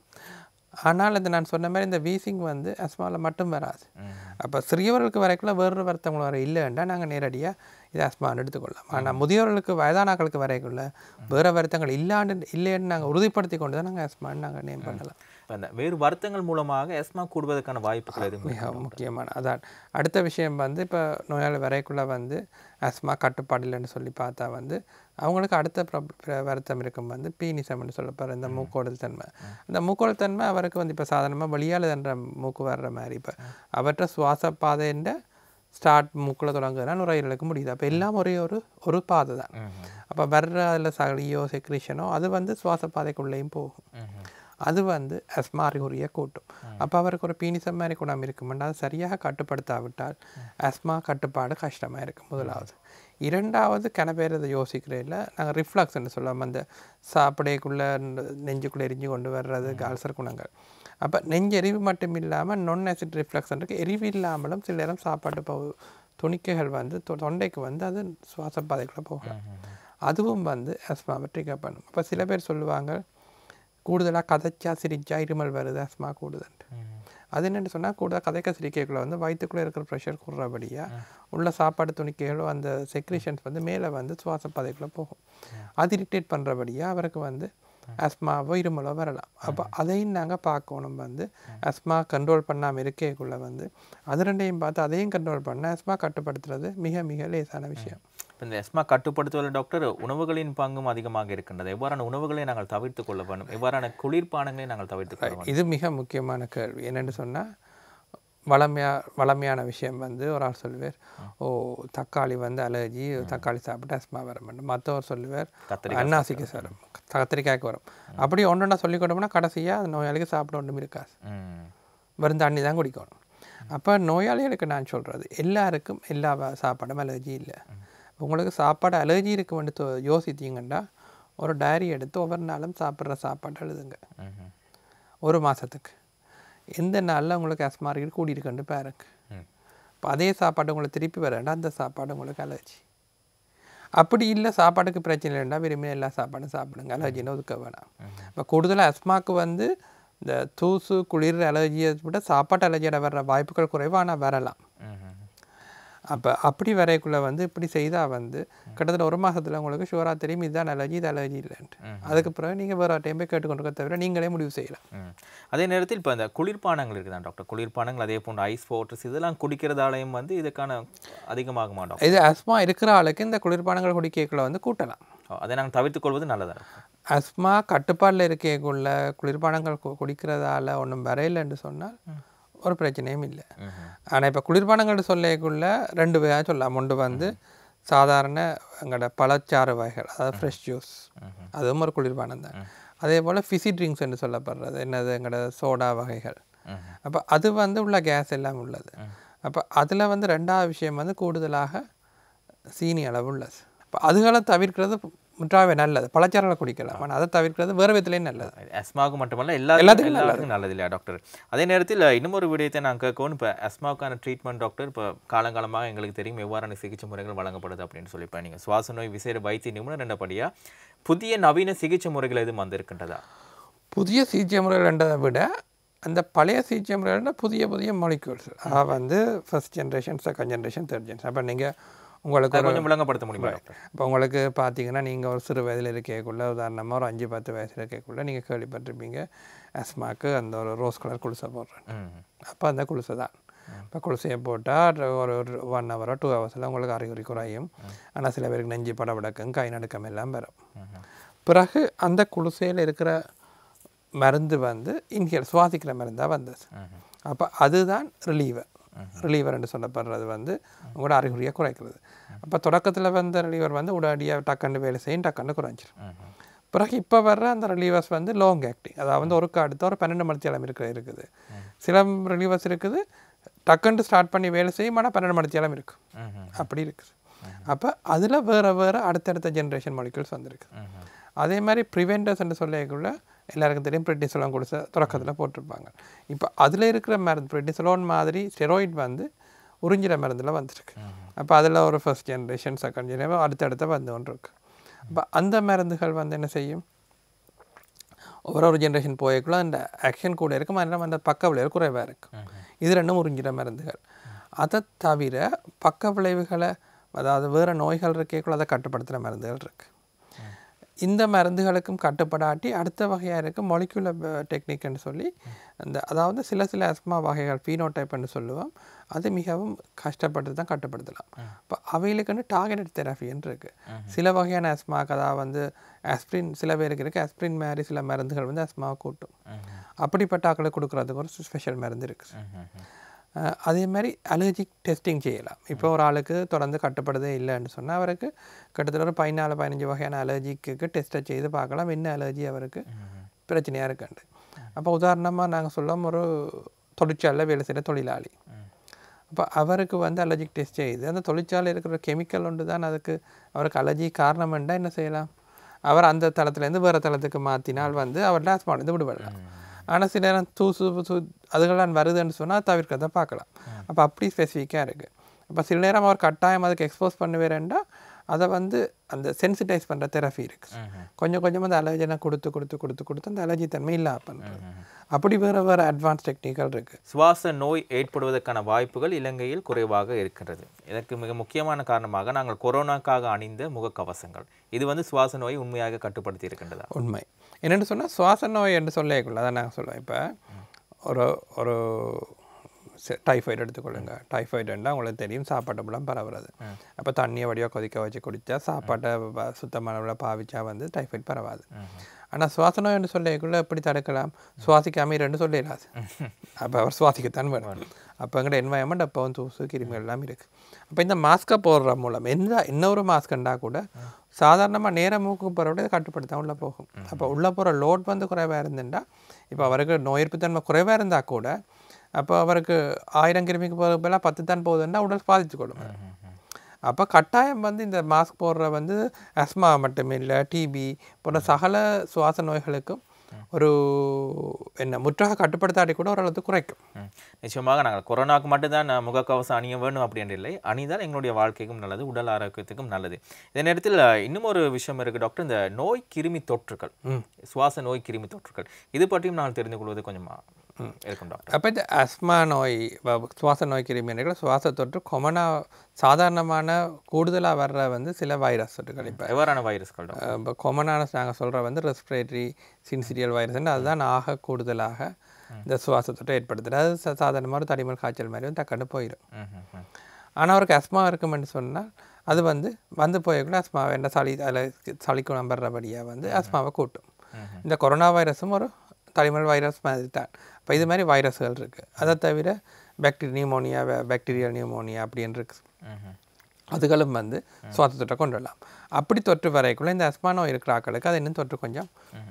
ஆனால் இந்த நான் சொன்ன மாதிரி இந்த வீசிங் வந்து அஸ்மாவில் மட்டும் வராது அப்போ சிறியவர்களுக்கு வரைக்குள்ள வேறு வருத்தங்கள் வர இல்லைன்னா நாங்கள் நேரடியாக இது அஸ்மான்னு எடுத்துக்கொள்ளலாம் ஆனால் முதியோர்களுக்கு வயதானாக்களுக்கு வரைக்குள்ள வேறு வருத்தங்கள் இல்லாண்டு இல்லைன்னு நாங்கள் உறுதிப்படுத்தி கொண்டு தான் நாங்கள் அஸ்மான்னு நாங்கள் நேம் பண்ணலாம் இப்ப அந்த வேறு வருத்தங்கள் மூலமாக அஸ்மா கூடுவதற்கான வாய்ப்புகள் எதுவும் மிக முக்கியமான அதான் அடுத்த விஷயம் வந்து இப்போ நோயாளி வரைக்குள்ளே வந்து அஸ்மா கட்டுப்பாடு இல்லைன்னு சொல்லி பார்த்தா வந்து அவங்களுக்கு அடுத்த prob- பிர- வருத்தம் இருக்கும் வந்து பீனிசம்னு சொல்லப்படுற இந்த மூக்கோடல் தன்மை இந்த மூக்கோடல் தன்மை அவருக்கு வந்து இப்போ சாதாரணமாக வெளியால் தன்ற மூக்கு வர்ற மாதிரி இப்போ அவற்றை சுவாச பாதைன்ற ஸ்டார்ட் மூக்கில் தொடங்குதுன்னா நுரையீரலுக்கு முடியுது அப்போ எல்லாம் ஒரே ஒரு ஒரு பாதை தான் அப்போ வர்ற அதில் சளியோ செக்ரிஷனோ அது வந்து சுவாச பாதைக்குள்ளேயும் போகும் அது வந்து அஸ்மா அறிகுறியை கூட்டும் அப்போ அவருக்கு ஒரு பீனிசம் மாதிரி குணம் இருக்குமெண்டா அது சரியாக கட்டுப்படுத்தாவிட்டால் அஸ்மா கட்டுப்பாடு கஷ்டமாக இருக்கும் முதலாவது இரண்டாவது கன பேர் இதை யோசிக்கிறதில்ல நாங்கள் ரிஃப்ளக்ஸ்ன்னு சொல்லுவோம் அந்த சாப்பிடைக்குள்ளே நெஞ்சுக்குள்ளே எரிஞ்சு கொண்டு வர்றது அல்சர் குணங்கள் அப்போ நெஞ்செரிவு மட்டும் இல்லாமல் நொன் ஆசிட் ரிஃப்ளக்ஸ்ன்றது எரிவு இல்லாமலும் சில நேரம் சாப்பாட்டு பகு துணிக்கைகள் வந்து தொ- தொண்டைக்கு வந்து அது சுவாச பாதைக்குள்ளே போகலாம் அதுவும் வந்து அஸ்மாவை ட்ரிகர் பண்ணும் அப்போ சில பேர் சொல்லுவாங்க கூடுதலாக கதைச்சா சிரிச்சா இருமல் வருது அஸ்மா கூடுதல் அது என்னென்னு சொன்னால் கூடுதலாக கதைக்க சிரிக்கைக்குள்ள வந்து வயிற்றுக்குள்ளே இருக்கிற ப்ரெஷர் கூடுறபடியாக உள்ள சாப்பாடு துணிக்கைகளோ அந்த செக்ரேஷன்ஸ் வந்து மேலே வந்து சுவாச பாதைக்குள்ளே போகும் அது இரிட்டேட் பண்ணுறபடியாக அவருக்கு வந்து அஸ்மாவோ இருமலோ வரலாம் அப்போ அதையும் நாங்கள் பார்க்கணும் வந்து அஸ்மா கண்ட்ரோல் பண்ணாமல் இருக்கேக்குள்ள வந்து அது ரெண்டையும் பார்த்து அதையும் கண்ட்ரோல் பண்ண அஸ்மா கட்டுப்படுத்துறது மிக மிக லேசான விஷயம் இப்ப இந்த எஸ்மா கட்டுப்படுத்துவதில் டாக்டர் உணவுகளின் பங்கும் அதிகமாக இருக்கின்றது எவ்வாறான உணவுகளை நாங்கள் தவிர்த்து கொள்ள வேண்டும் எவ்வாறான குளிர்பானங்களை நாங்கள் தவிர்த்து கொள்ள வேண்டும் இது மிக முக்கியமான கேள்வி என்னென்னு சொன்னால் வளமையா வளமையான விஷயம் வந்து ஒரு ஆள் சொல்லுவார் ஓ தக்காளி வந்து அலர்ஜி தக்காளி சாப்பிட்டு அஸ்மா வர மாட்டோம் மற்றவர் சொல்லுவார் கத்திரிக்காய் அன்னாசிக்கு வரும் கத்திரிக்காய்க்கு வரும் அப்படி ஒன்றொன்னா சொல்லி கொடுத்தோம்னா கடைசியாக அந்த நோயாளிக்கு சாப்பிட ஒன்றும் இருக்காது ம் வெறும் தண்ணி தான் குடிக்கணும் அப்போ நோயாளிகளுக்கு நான் சொல்கிறது எல்லாருக்கும் எல்லா வ- சாப்பாடும் அலர்ஜி இல்லை உங்களுக்கு சாப்பாடு அலர்ஜி இருக்குமென்று தோ- யோசித்தீங்கன்னா ஒரு டைரி எடுத்து ஒவ்வொரு நாளும் சாப்பிட்ற சாப்பாடு எழுதுங்க ம்ஹும். ஒரு மாதத்துக்கு எந்த நாளில் உங்களுக்கு அஸ்மாரிகள் கூடியிருக்குன்னு பாருங்க ம். இப்போ அதே சாப்பாடு உங்களுக்கு திருப்பி வரேன்டா அந்த சாப்பாடு உங்களுக்கு அலர்ஜி அப்படி இல்லை சாப்பாட்டுக்கு பிரச்சனை இல்லைன்னா விரும்பி எல்லா சாப்பாடும் சாப்பிடுங்க அலர்ஜின்னு ஒதுக்க வேணாம் இப்போ கூடுதலாக அஸ்மாக்கு வந்து இந்த தூசு குளிர் அலர்ஜியை விட சாப்பாட்டு அலர்ஜியோட வர்ற வாய்ப்புகள் குறைவு ஆனால் வரலாம் அப்போ அப்படி வரைக்குள்ளே வந்து இப்படி செய்தால் வந்து கிட்டத்தட்ட ஒரு மாசத்துல உங்களுக்கு ஷுவராக தெரியும் இதுதான் அலர்ஜி இது அலர்ஜி இல்லைன்ட்டு அதுக்கு பிறகு நீங்கள் வேறு டைம் போய் கேட்டுக்கொண்டிருக்க தவிர நீங்களே முடிவு செய்யலாம் ம். அதே நேரத்தில் இப்போ இந்த குளிர்பானங்கள் இருக்குதான் டாக்டர் குளிர்பானங்கள் அதே போன்ற ஐஸ் வாட்டர்ஸ் இதெல்லாம் குடிக்கிறதாலையும் வந்து இதுக்கான அதிகமாகுமா டாக்டர் இது அஸ்மா இருக்கிற ஆளுக்கு இந்த குளிர்பானங்கள் குடிக்கக்குள்ள வந்து கூட்டலாம் ஓ, அதை நாங்கள் தவிர்த்துக் கொள்வது நல்லதா டாக்டர் அஸ்மா கட்டுப்பாடில் இருக்கக்குள்ள குளிர்பானங்கள் கு- குடிக்கிறதால ஒன்றும் வரையில்லைன்னு சொன்னால் ஒரு பிரச்சனையும் இல்லை ம்ஹும். ஆனால் இப்போ குளிர்பானங்கள் சொல்லக்குள்ள ரெண்டு வகையாக சொல்லலாம் ஒன்று வந்து சாதாரண எங்களோட பழச்சாறு வகைகள் அதாவது ஃப்ரெஷ் ஜூஸ் அதுவும் ஒரு குளிர்பானம் தான் அதே போல் ஃபிசி ட்ரிங்க்ஸ் என்று சொல்லப்படுறது என்னது எங்களோட சோடா வகைகள் ம்ஹும். அப்போ அது வந்து உள்ள கேஸ் எல்லாம் உள்ளது அப்போ அதில் வந்து ரெண்டாவது விஷயம் வந்து கூடுதலாக சீனி அளவு உள்ளது அப்போ அதுகளை தவிர்க்கிறது முற்றாவே நல்லது பழச்சாறுகளை குடிக்கலாம் ஆனால் அதை தவிர்க்கிறது வேறு விதத்துலேயும் நல்லது அஸ்மாவுக்கு மட்டுமல்ல எல்லா எல்லாத்துக்கும் எல்லாத்துக்கும் நல்லது இல்லையா டாக்டர் அதே நேரத்தில் இன்னும் ஒரு விடயத்தை நான் கேட்கணும் இப்போ அஸ்மாவுக்கான ட்ரீட்மெண்ட் டாக்டர் இப்போ காலங்காலமாக எங்களுக்கு தெரியும் எவ்வாறான சிகிச்சை முறைகள் வழங்கப்படுது அப்படின்னு சொல்லி இப்போ நீங்கள் சுவாச நோய் விசேட வைத்திய நிபுணர் என்றபடியா புதிய நவீன சிகிச்சை முறைகள் எதுவும் வந்திருக்கின்றதா புதிய சிகிச்சை முறைகள்ன்றதை விட அந்த பழைய சிகிச்சை முறைகளில் புதிய புதிய மாலிக்யூல்ஸ் அதாவது வந்து first generation second generation third generation அப்போ நீங்கள் உங்களுக்கு அதை ஒரு கொஞ்சம் விளங்கப்படுத்த முடியுமா டாக்டர் இப்போ உங்களுக்கு பார்த்தீங்கன்னா நீங்கள் ஒரு சிறு வயதில் இருக்கக்குள்ள உதாரணமாக ஒரு அஞ்சு பத்து வயசில் இருக்கக்குள்ள நீங்கள் கேள்விப்பட்டிருப்பீங்க அஸ்மாக்கு அந்த ஒரு ரோஸ் கலர் குளிசை போடுறேன் ம் அப்போ அந்த குளிசை தான் இப்போ குளிசையை போட்டால் ஒரு ஒரு ஒன் ஹவரோ டூ ஹவர்ஸில் உங்களுக்கு அறிகுறி குறையும் ஆனால் சில பேருக்கு நெஞ்சு படபடக்கம் கை நடுக்கம் எல்லாம் வரும் பிறகு அந்த குளிசையில் இருக்கிற மருந்து வந்து இன்ஹேல் சுவாசிக்கிற மருந்தாக வந்தது அப்போ அதுதான் ரிலீவர் ரிலீவர் என்று சொல்லப்படுறது வந்து உங்களோட அறிகுறியை குறைக்கிறது அப்போ தொடக்கத்தில் வந்த ரிலீவர் வந்து உடனடியாக டக்குன்னு வேலை செய்யும் டக்குன்னு குறைஞ்சிரும் பிறகு இப்போ வர்ற அந்த ரிலீவர்ஸ் வந்து லாங் ஆக்டிங் அதாவது வந்து ஒருக்கு அடுத்த ஒரு பன்னெண்டு மணித்தேலம் இருக்கிற இருக்குது சில ரிலீவர்ஸ் இருக்குது டக்குன்னு ஸ்டார்ட் பண்ணி வேலை செய்யும் ஆனால் பன்னெண்டு மணித்தேலம் இருக்கும் ம்ஹும். அப்படி இருக்குது அப்போ அதில் வேறு வேறு அடுத்தடுத்த ஜென்ரேஷன் மாலிகூல்ஸ் வந்திருக்கு ம்ஹும். அதே மாதிரி ப்ரிவெண்டர்ஸ் என்று சொல்லக்குள்ள எல்லாருக்கும் தெரியும் பிரெட்டிசலோன் கொடுத்த தொடக்கத்தில் போட்டிருப்பாங்க இப்போ அதில் இருக்கிற மருந்து பிரெட்டிசலோன் மாதிரி ஸ்டெராய்ட் வந்து உறிஞ்சிற மருந்தில் வந்துருக்கு அப்போ அதில் ஒரு ஃபர்ஸ்ட் ஜென்ரேஷன் செகண்ட் ஜென்ரேஷன் அடுத்தடுத்த வந்து ஒன்று இருக்கு அப்போ அந்த மருந்துகள் வந்து என்ன செய்யும் ஒரு ஒரு ஜென்ரேஷன் போயக்குள்ள அந்த ஆக்ஷன் கூட இருக்கும் அதனால் அந்த பக்க விளைவு குறைவாக இருக்கும் இது ரெண்டும் உறிஞ்சிற மருந்துகள் அதை தவிர பக்க விளைவுகளை அதாவது வேறு நோய்கள் இருக்கேக்குள்ள அதை கட்டுப்படுத்துகிற மருந்துகள் இருக்குது இந்த மருந்துகளுக்கும் கட்டுப்படாட்டி அடுத்த வகையாக இருக்குது மொலிகுலர் டெக்னிக்னு சொல்லி அந்த அதாவது சில சில அஸ்மா வகைகள் ஃபீனோடைப்னு சொல்லுவோம் அது மிகவும் கஷ்டப்பட்டு தான் கட்டுப்படுத்தலாம் இப்போ அவைகளுக்குன்னு டார்கெட் தெரபின்னு இருக்குது சில வகையான அஸ்மாக்கு அதாவது வந்து ஆஸ்பிரின் சில பேருக்கு இருக்குது ஆஸ்பிரின் மாதிரி சில மருந்துகள் வந்து அஸ்மாவை கூட்டும் அப்படிப்பட்ட ஆக்களை கொடுக்குறதுக்கு ஒரு ஸ்பெஷல் மருந்து இருக்குது ம்ஹும். அஹ் அதே மாதிரி அலர்ஜிக் டெஸ்டிங் செய்யலாம் இப்போ ஒரு ஆளுக்கு தொடர்ந்து கட்டுப்படுதே இல்லைன்னு சொன்னால் அவருக்கு கிட்டத்தட்ட ஒரு பதினாலு பதினஞ்சு வகையான அலர்ஜிக்கு டெஸ்ட்டை செய்து பார்க்கலாம் என்ன அலர்ஜி அவருக்கு பிரச்சனையாக இருக்குண்டு அப்போ உதாரணமாக நாங்கள் சொல்லும் ஒரு தொழிற்சாலையில் வேலை செய்கிற தொழிலாளி அப்போ அவருக்கு வந்து அலர்ஜிக் டெஸ்ட் செய்யுது அந்த தொழிற்சாலை இருக்கிற கெமிக்கல் ஒன்று தான் அதுக்கு அவருக்கு அலர்ஜி காரணம்ண்டா என்ன செய்யலாம் அவர் அந்த தளத்துலேருந்து வேறு தளத்துக்கு மாற்றினால் வந்து அவர் டாஸ்மாலேருந்து விடுபடலாம் ஆனால் சில நேரம் தூசு புசு அதுகள்லாம் வருதுன்னு சொன்னால் தவிர்க்கிறத பார்க்கலாம் அப்போ அப்படி ஸ்பெசிஃபிக்காக இருக்குது அப்போ சில நேரம் அவர் கட்டாயம் அதுக்கு எக்ஸ்போஸ் பண்ணுவேன்டா அதை வந்து அந்த சென்சிட்டைஸ் பண்ணுற தெரபி இருக்குது கொஞ்சம் கொஞ்சமாக அந்த அலர்ஜனை கொடுத்து கொடுத்து கொடுத்து கொடுத்து அந்த அலர்ஜி தன்மை இல்லாம பண்ணுறது அப்படி வேறு வேறு அட்வான்ஸ் டெக்னிக்கல் இருக்குது சுவாச நோய் ஏற்படுவதற்கான வாய்ப்புகள் இலங்கையில் குறைவாக இருக்கிறது இதற்கு மிக முக்கியமான காரணமாக நாங்கள் கொரோனாக்காக அணிந்த முகக்கவசங்கள் இது வந்து சுவாச நோயை உண்மையாக கட்டுப்படுத்தி இருக்கின்றதா உண்மை என்னென்னு சொன்னால் சுவாச நோய் என்று சொல்லக்குள்ள அதான் நாங்கள் சொல்லுவோம் இப்போ ஒரு ஒரு டைஃபாய்டு எடுத்துக்கொள்ளுங்க டைஃபாய்டுன்னா உங்களுக்கு தெரியும் சாப்பாட்டெல்லாம் பரவுறது அப்போ தண்ணியை வடிவாக கொதிக்க வச்சு குடித்தா சாப்பாட்டை வ- சுத்தமான அளவில் பாவிச்சா வந்து டைஃபாய்டு பரவாது ஆனால் சுவாச நோய் என்று சொல்லக்குள்ள எப்படி தடுக்கலாம் சுவாசிக்காம ரெண்டு சொல்லிடாது அப்போ அவர் சுவாசிக்கத்தான் வேணும் அப்போ எங்கள்ட என்வாயன்மெண்ட் அப்போ வந்து தூசு கிருமிகள் எல்லாம் இருக்குது அப்போ இந்த மாஸ்க்கை போடுற மூலம் எந்த இன்னொரு மாஸ்க்குண்டா கூட சாதாரணமாக நேர மூக்கு போகிறோட கட்டுப்படுத்த உள்ளே போகும் அப்போ உள்ளே போகிற லோட் வந்து குறைவாக இருந்துட்டா இப்போ அவருக்கு நோய் எதிர்ப்புத்தன்மை குறைவாக இருந்தால் கூட அப்போ அவருக்கு ஆயிரம் கிருமிக்கு போகிற பதிலாக பத்து தான் போகுதுன்னா உடல் பாதித்து கொள்ளும் அப்போ கட்டாயம் வந்து இந்த மாஸ்க் போடுற வந்து அஸ்மா மட்டுமே இல்லை டிபி போன்ற சகல சுவாச நோய்களுக்கும் ஒரு என்ன முற்றாக கட்டுப்படுத்தாட்டி கூட ஓரளவுக்கு குறைக்கும் ம். நிச்சயமாக நாங்கள் கொரோனாவுக்கு மட்டும்தான் நான் முகக்கவசம் அணிய வேண்டும் அப்படின்னு இல்லை அணிந்தால் எங்களுடைய வாழ்க்கைக்கும் நல்லது உடல் ஆரோக்கியத்துக்கும் நல்லது இதே நேரத்தில் அஹ், இன்னும் ஒரு விஷயம் இருக்குது டாக்டர் இந்த நோய் கிருமி தொற்றுகள் சுவாச நோய் கிருமி தொற்றுகள் இது பற்றியும் நாங்கள் தெரிந்து கொள்வது கொஞ்சம் இருக்கும் டாக்டர் அப்போ இந்த அஸ்மா நோய் வ- சுவாச நோய் கிருமிகள் சுவாச தொற்று கொமனாக சாதாரணமான கூடுதலாக வர்ற வந்து சில வைரஸ் தொற்றுகள் இப்போ எவ்வாறான வைரஸ்கள் டாக்டர் இப்போ கொமனான நாங்கள் சொல்கிற வந்து ரெஸ்பிரேட்டரி சின்சிரியல் வைரஸ்ன்னு அதுதான் ஆக கூடுதலாக இந்த சுவாச தொற்றை ஏற்படுத்துது அது சா- சாதாரணமாக ஒரு தடிமல் காய்ச்சல் மாதிரி வந்து டக்குன்னு போயிடும் ம், ம், ம். ஆனால் அவருக்கு அஸ்மா இருக்குமென்னு சொன்னால் அது வந்து வந்து போயக்குள்ள அஸ்மா என்ன சளி அதில் சளிக்கு நம்புறபடியாக வந்து அஸ்மாவை கூட்டும் ம்ஹும். இந்த கொரோனா வைரஸும் ஒரு தடிமல் வைரஸ் மாதிரி தான் இப்போ இது மாதிரி வைரஸ்கள் இருக்குது அதை தவிர பாக்டீரி நியூமோனியா பாக்டீரியல் நியூமோனியா அப்படின்னு இருக்கு ம்ஹும். அதுகளும் வந்து சுவாச தொற்றை கொண்டு வரலாம் அப்படி தொற்று வரைக்குள்ள இந்த அஸ்மா நோய் இருக்கிற ஆட்களுக்கு அது இன்னும் தொற்று கொஞ்சம்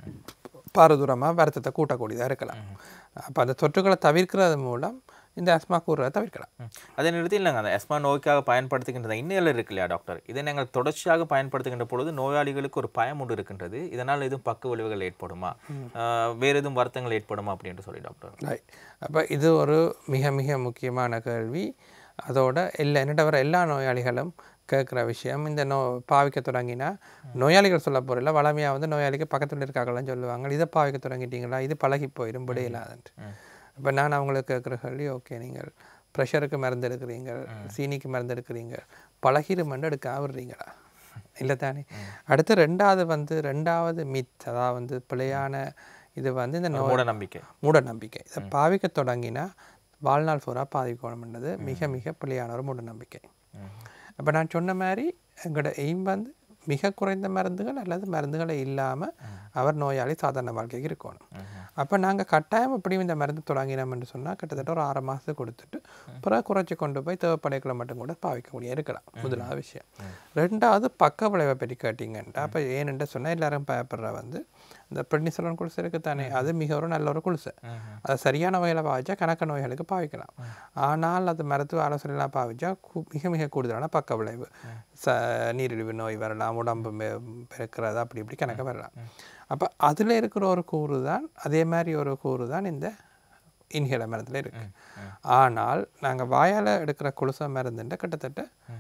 பாரதூரமாக வருத்தத்தை கூட்டக்கூடியதாக இருக்கலாம் அப்போ அந்த தொற்றுகளை தவிர்க்கிறது மூலம் இந்த அஸ்மா கூறுறதை தவிர்க்கலாம் ம். அதே நேரத்தில் இல்லைங்க அந்த எஸ்மா நோய்க்காக பயன்படுத்துகின்ற இன்னல் இருக்கு இல்லையா டாக்டர் இதை நாங்கள் தொடர்ச்சியாக பயன்படுத்துகின்ற பொழுது நோயாளிகளுக்கு ஒரு பயம் ஒன்று இருக்கின்றது இதனால் எதுவும் பக்க விளைவுகள் ஏற்படுமா ஆஹ், வேறு எதுவும் வருத்தங்கள் ஏற்படுமா அப்படின்ட்டு சொல்லி டாக்டர் ரைட் அப்போ இது ஒரு மிக மிக முக்கியமான கேள்வி அதோட எல்லா என்னிட்ட வர எல்லா நோயாளிகளும் கேட்குற விஷயம் இந்த நோ பாவிக்க தொடங்கினா நோயாளிகள் சொல்ல போகிறல வளமையாக வந்து நோயாளிக்கு பக்கத்தில் இருக்காங்களாம் சொல்லுவாங்க இதை பாவிக்க தொடங்கிட்டீங்களா இது பழகி போயிடும் விடையில்லாதன்ட்டு இப்போ நான் அவங்களுக்கு கேட்குற கேள்வி ஓகே நீங்கள் ப்ரெஷருக்கு மருந்து எடுக்கிறீங்க சீனிக்கு மருந்து எடுக்கிறீங்க பழகிரு மருந்து எடுக்க விடுறீங்களா இல்லை தானே அடுத்து ரெண்டாவது வந்து ரெண்டாவது மித் அதாவது வந்து பிழையான இது வந்து இந்த நோய் மூட நம்பிக்கை மூட நம்பிக்கை இதை பாவிக்க தொடங்கினா வாழ்நாள் பூரா பாதிக்கணும்ன்றது மிக மிக பிள்ளையான ஒரு மூட நம்பிக்கை அப்போ நான் சொன்ன மாதிரி எங்களோட எய்ம் வந்து மிக குறைந்த மருந்துகள் அல்லது மருந்துகளை இல்லாமல் அவர் நோயாளி சாதாரண வாழ்க்கைக்கு இருக்கணும் அப்போ நாங்கள் கட்டாயம் இப்படி இந்த மருந்து தொடங்கினோம் என்று சொன்னால் கிட்டத்தட்ட ஒரு ஆறு மாதத்துக்கு கொடுத்துட்டு பிறகு குறைச்சி கொண்டு போய் தேவைப்படைகளை மட்டும் கூட பாவிக்கக்கூடிய இருக்கலாம் முதலாவது விஷயம் ரெண்டாவது பக்க விளைவை பற்றி கேட்டிங்கன்னா அப்போ ஏனென்று சொன்னால் எல்லாரும் பயப்படுற வந்து இந்த பெட்னிசலன் குளிசை இருக்கு தானே அது மிக ஒரு நல்ல ஒரு குளிசை அதை சரியான வகையில் பாவிச்சா கணக்க நோய்களுக்கு பாவிக்கலாம் ஆனால் அது மருத்துவ ஆலோசனைலாம் பாவிச்சா கு- மிக மிக கூடுதலான பக்க விளைவு ச நீரிழிவு நோய் வரலாம் உடம்பு மெ- பெருக்கிறது அப்படி இப்படி கணக்க வரலாம் அப்போ அதில் இருக்கிற ஒரு கூறு தான் அதே மாதிரி ஒரு கூறு தான் இந்த இன்ஹேலர் மருந்தில் இருக்கு ஆனால் நாங்கள் வாயால் எடுக்கிற குளுச மருந்துன்ற கிட்டத்தட்ட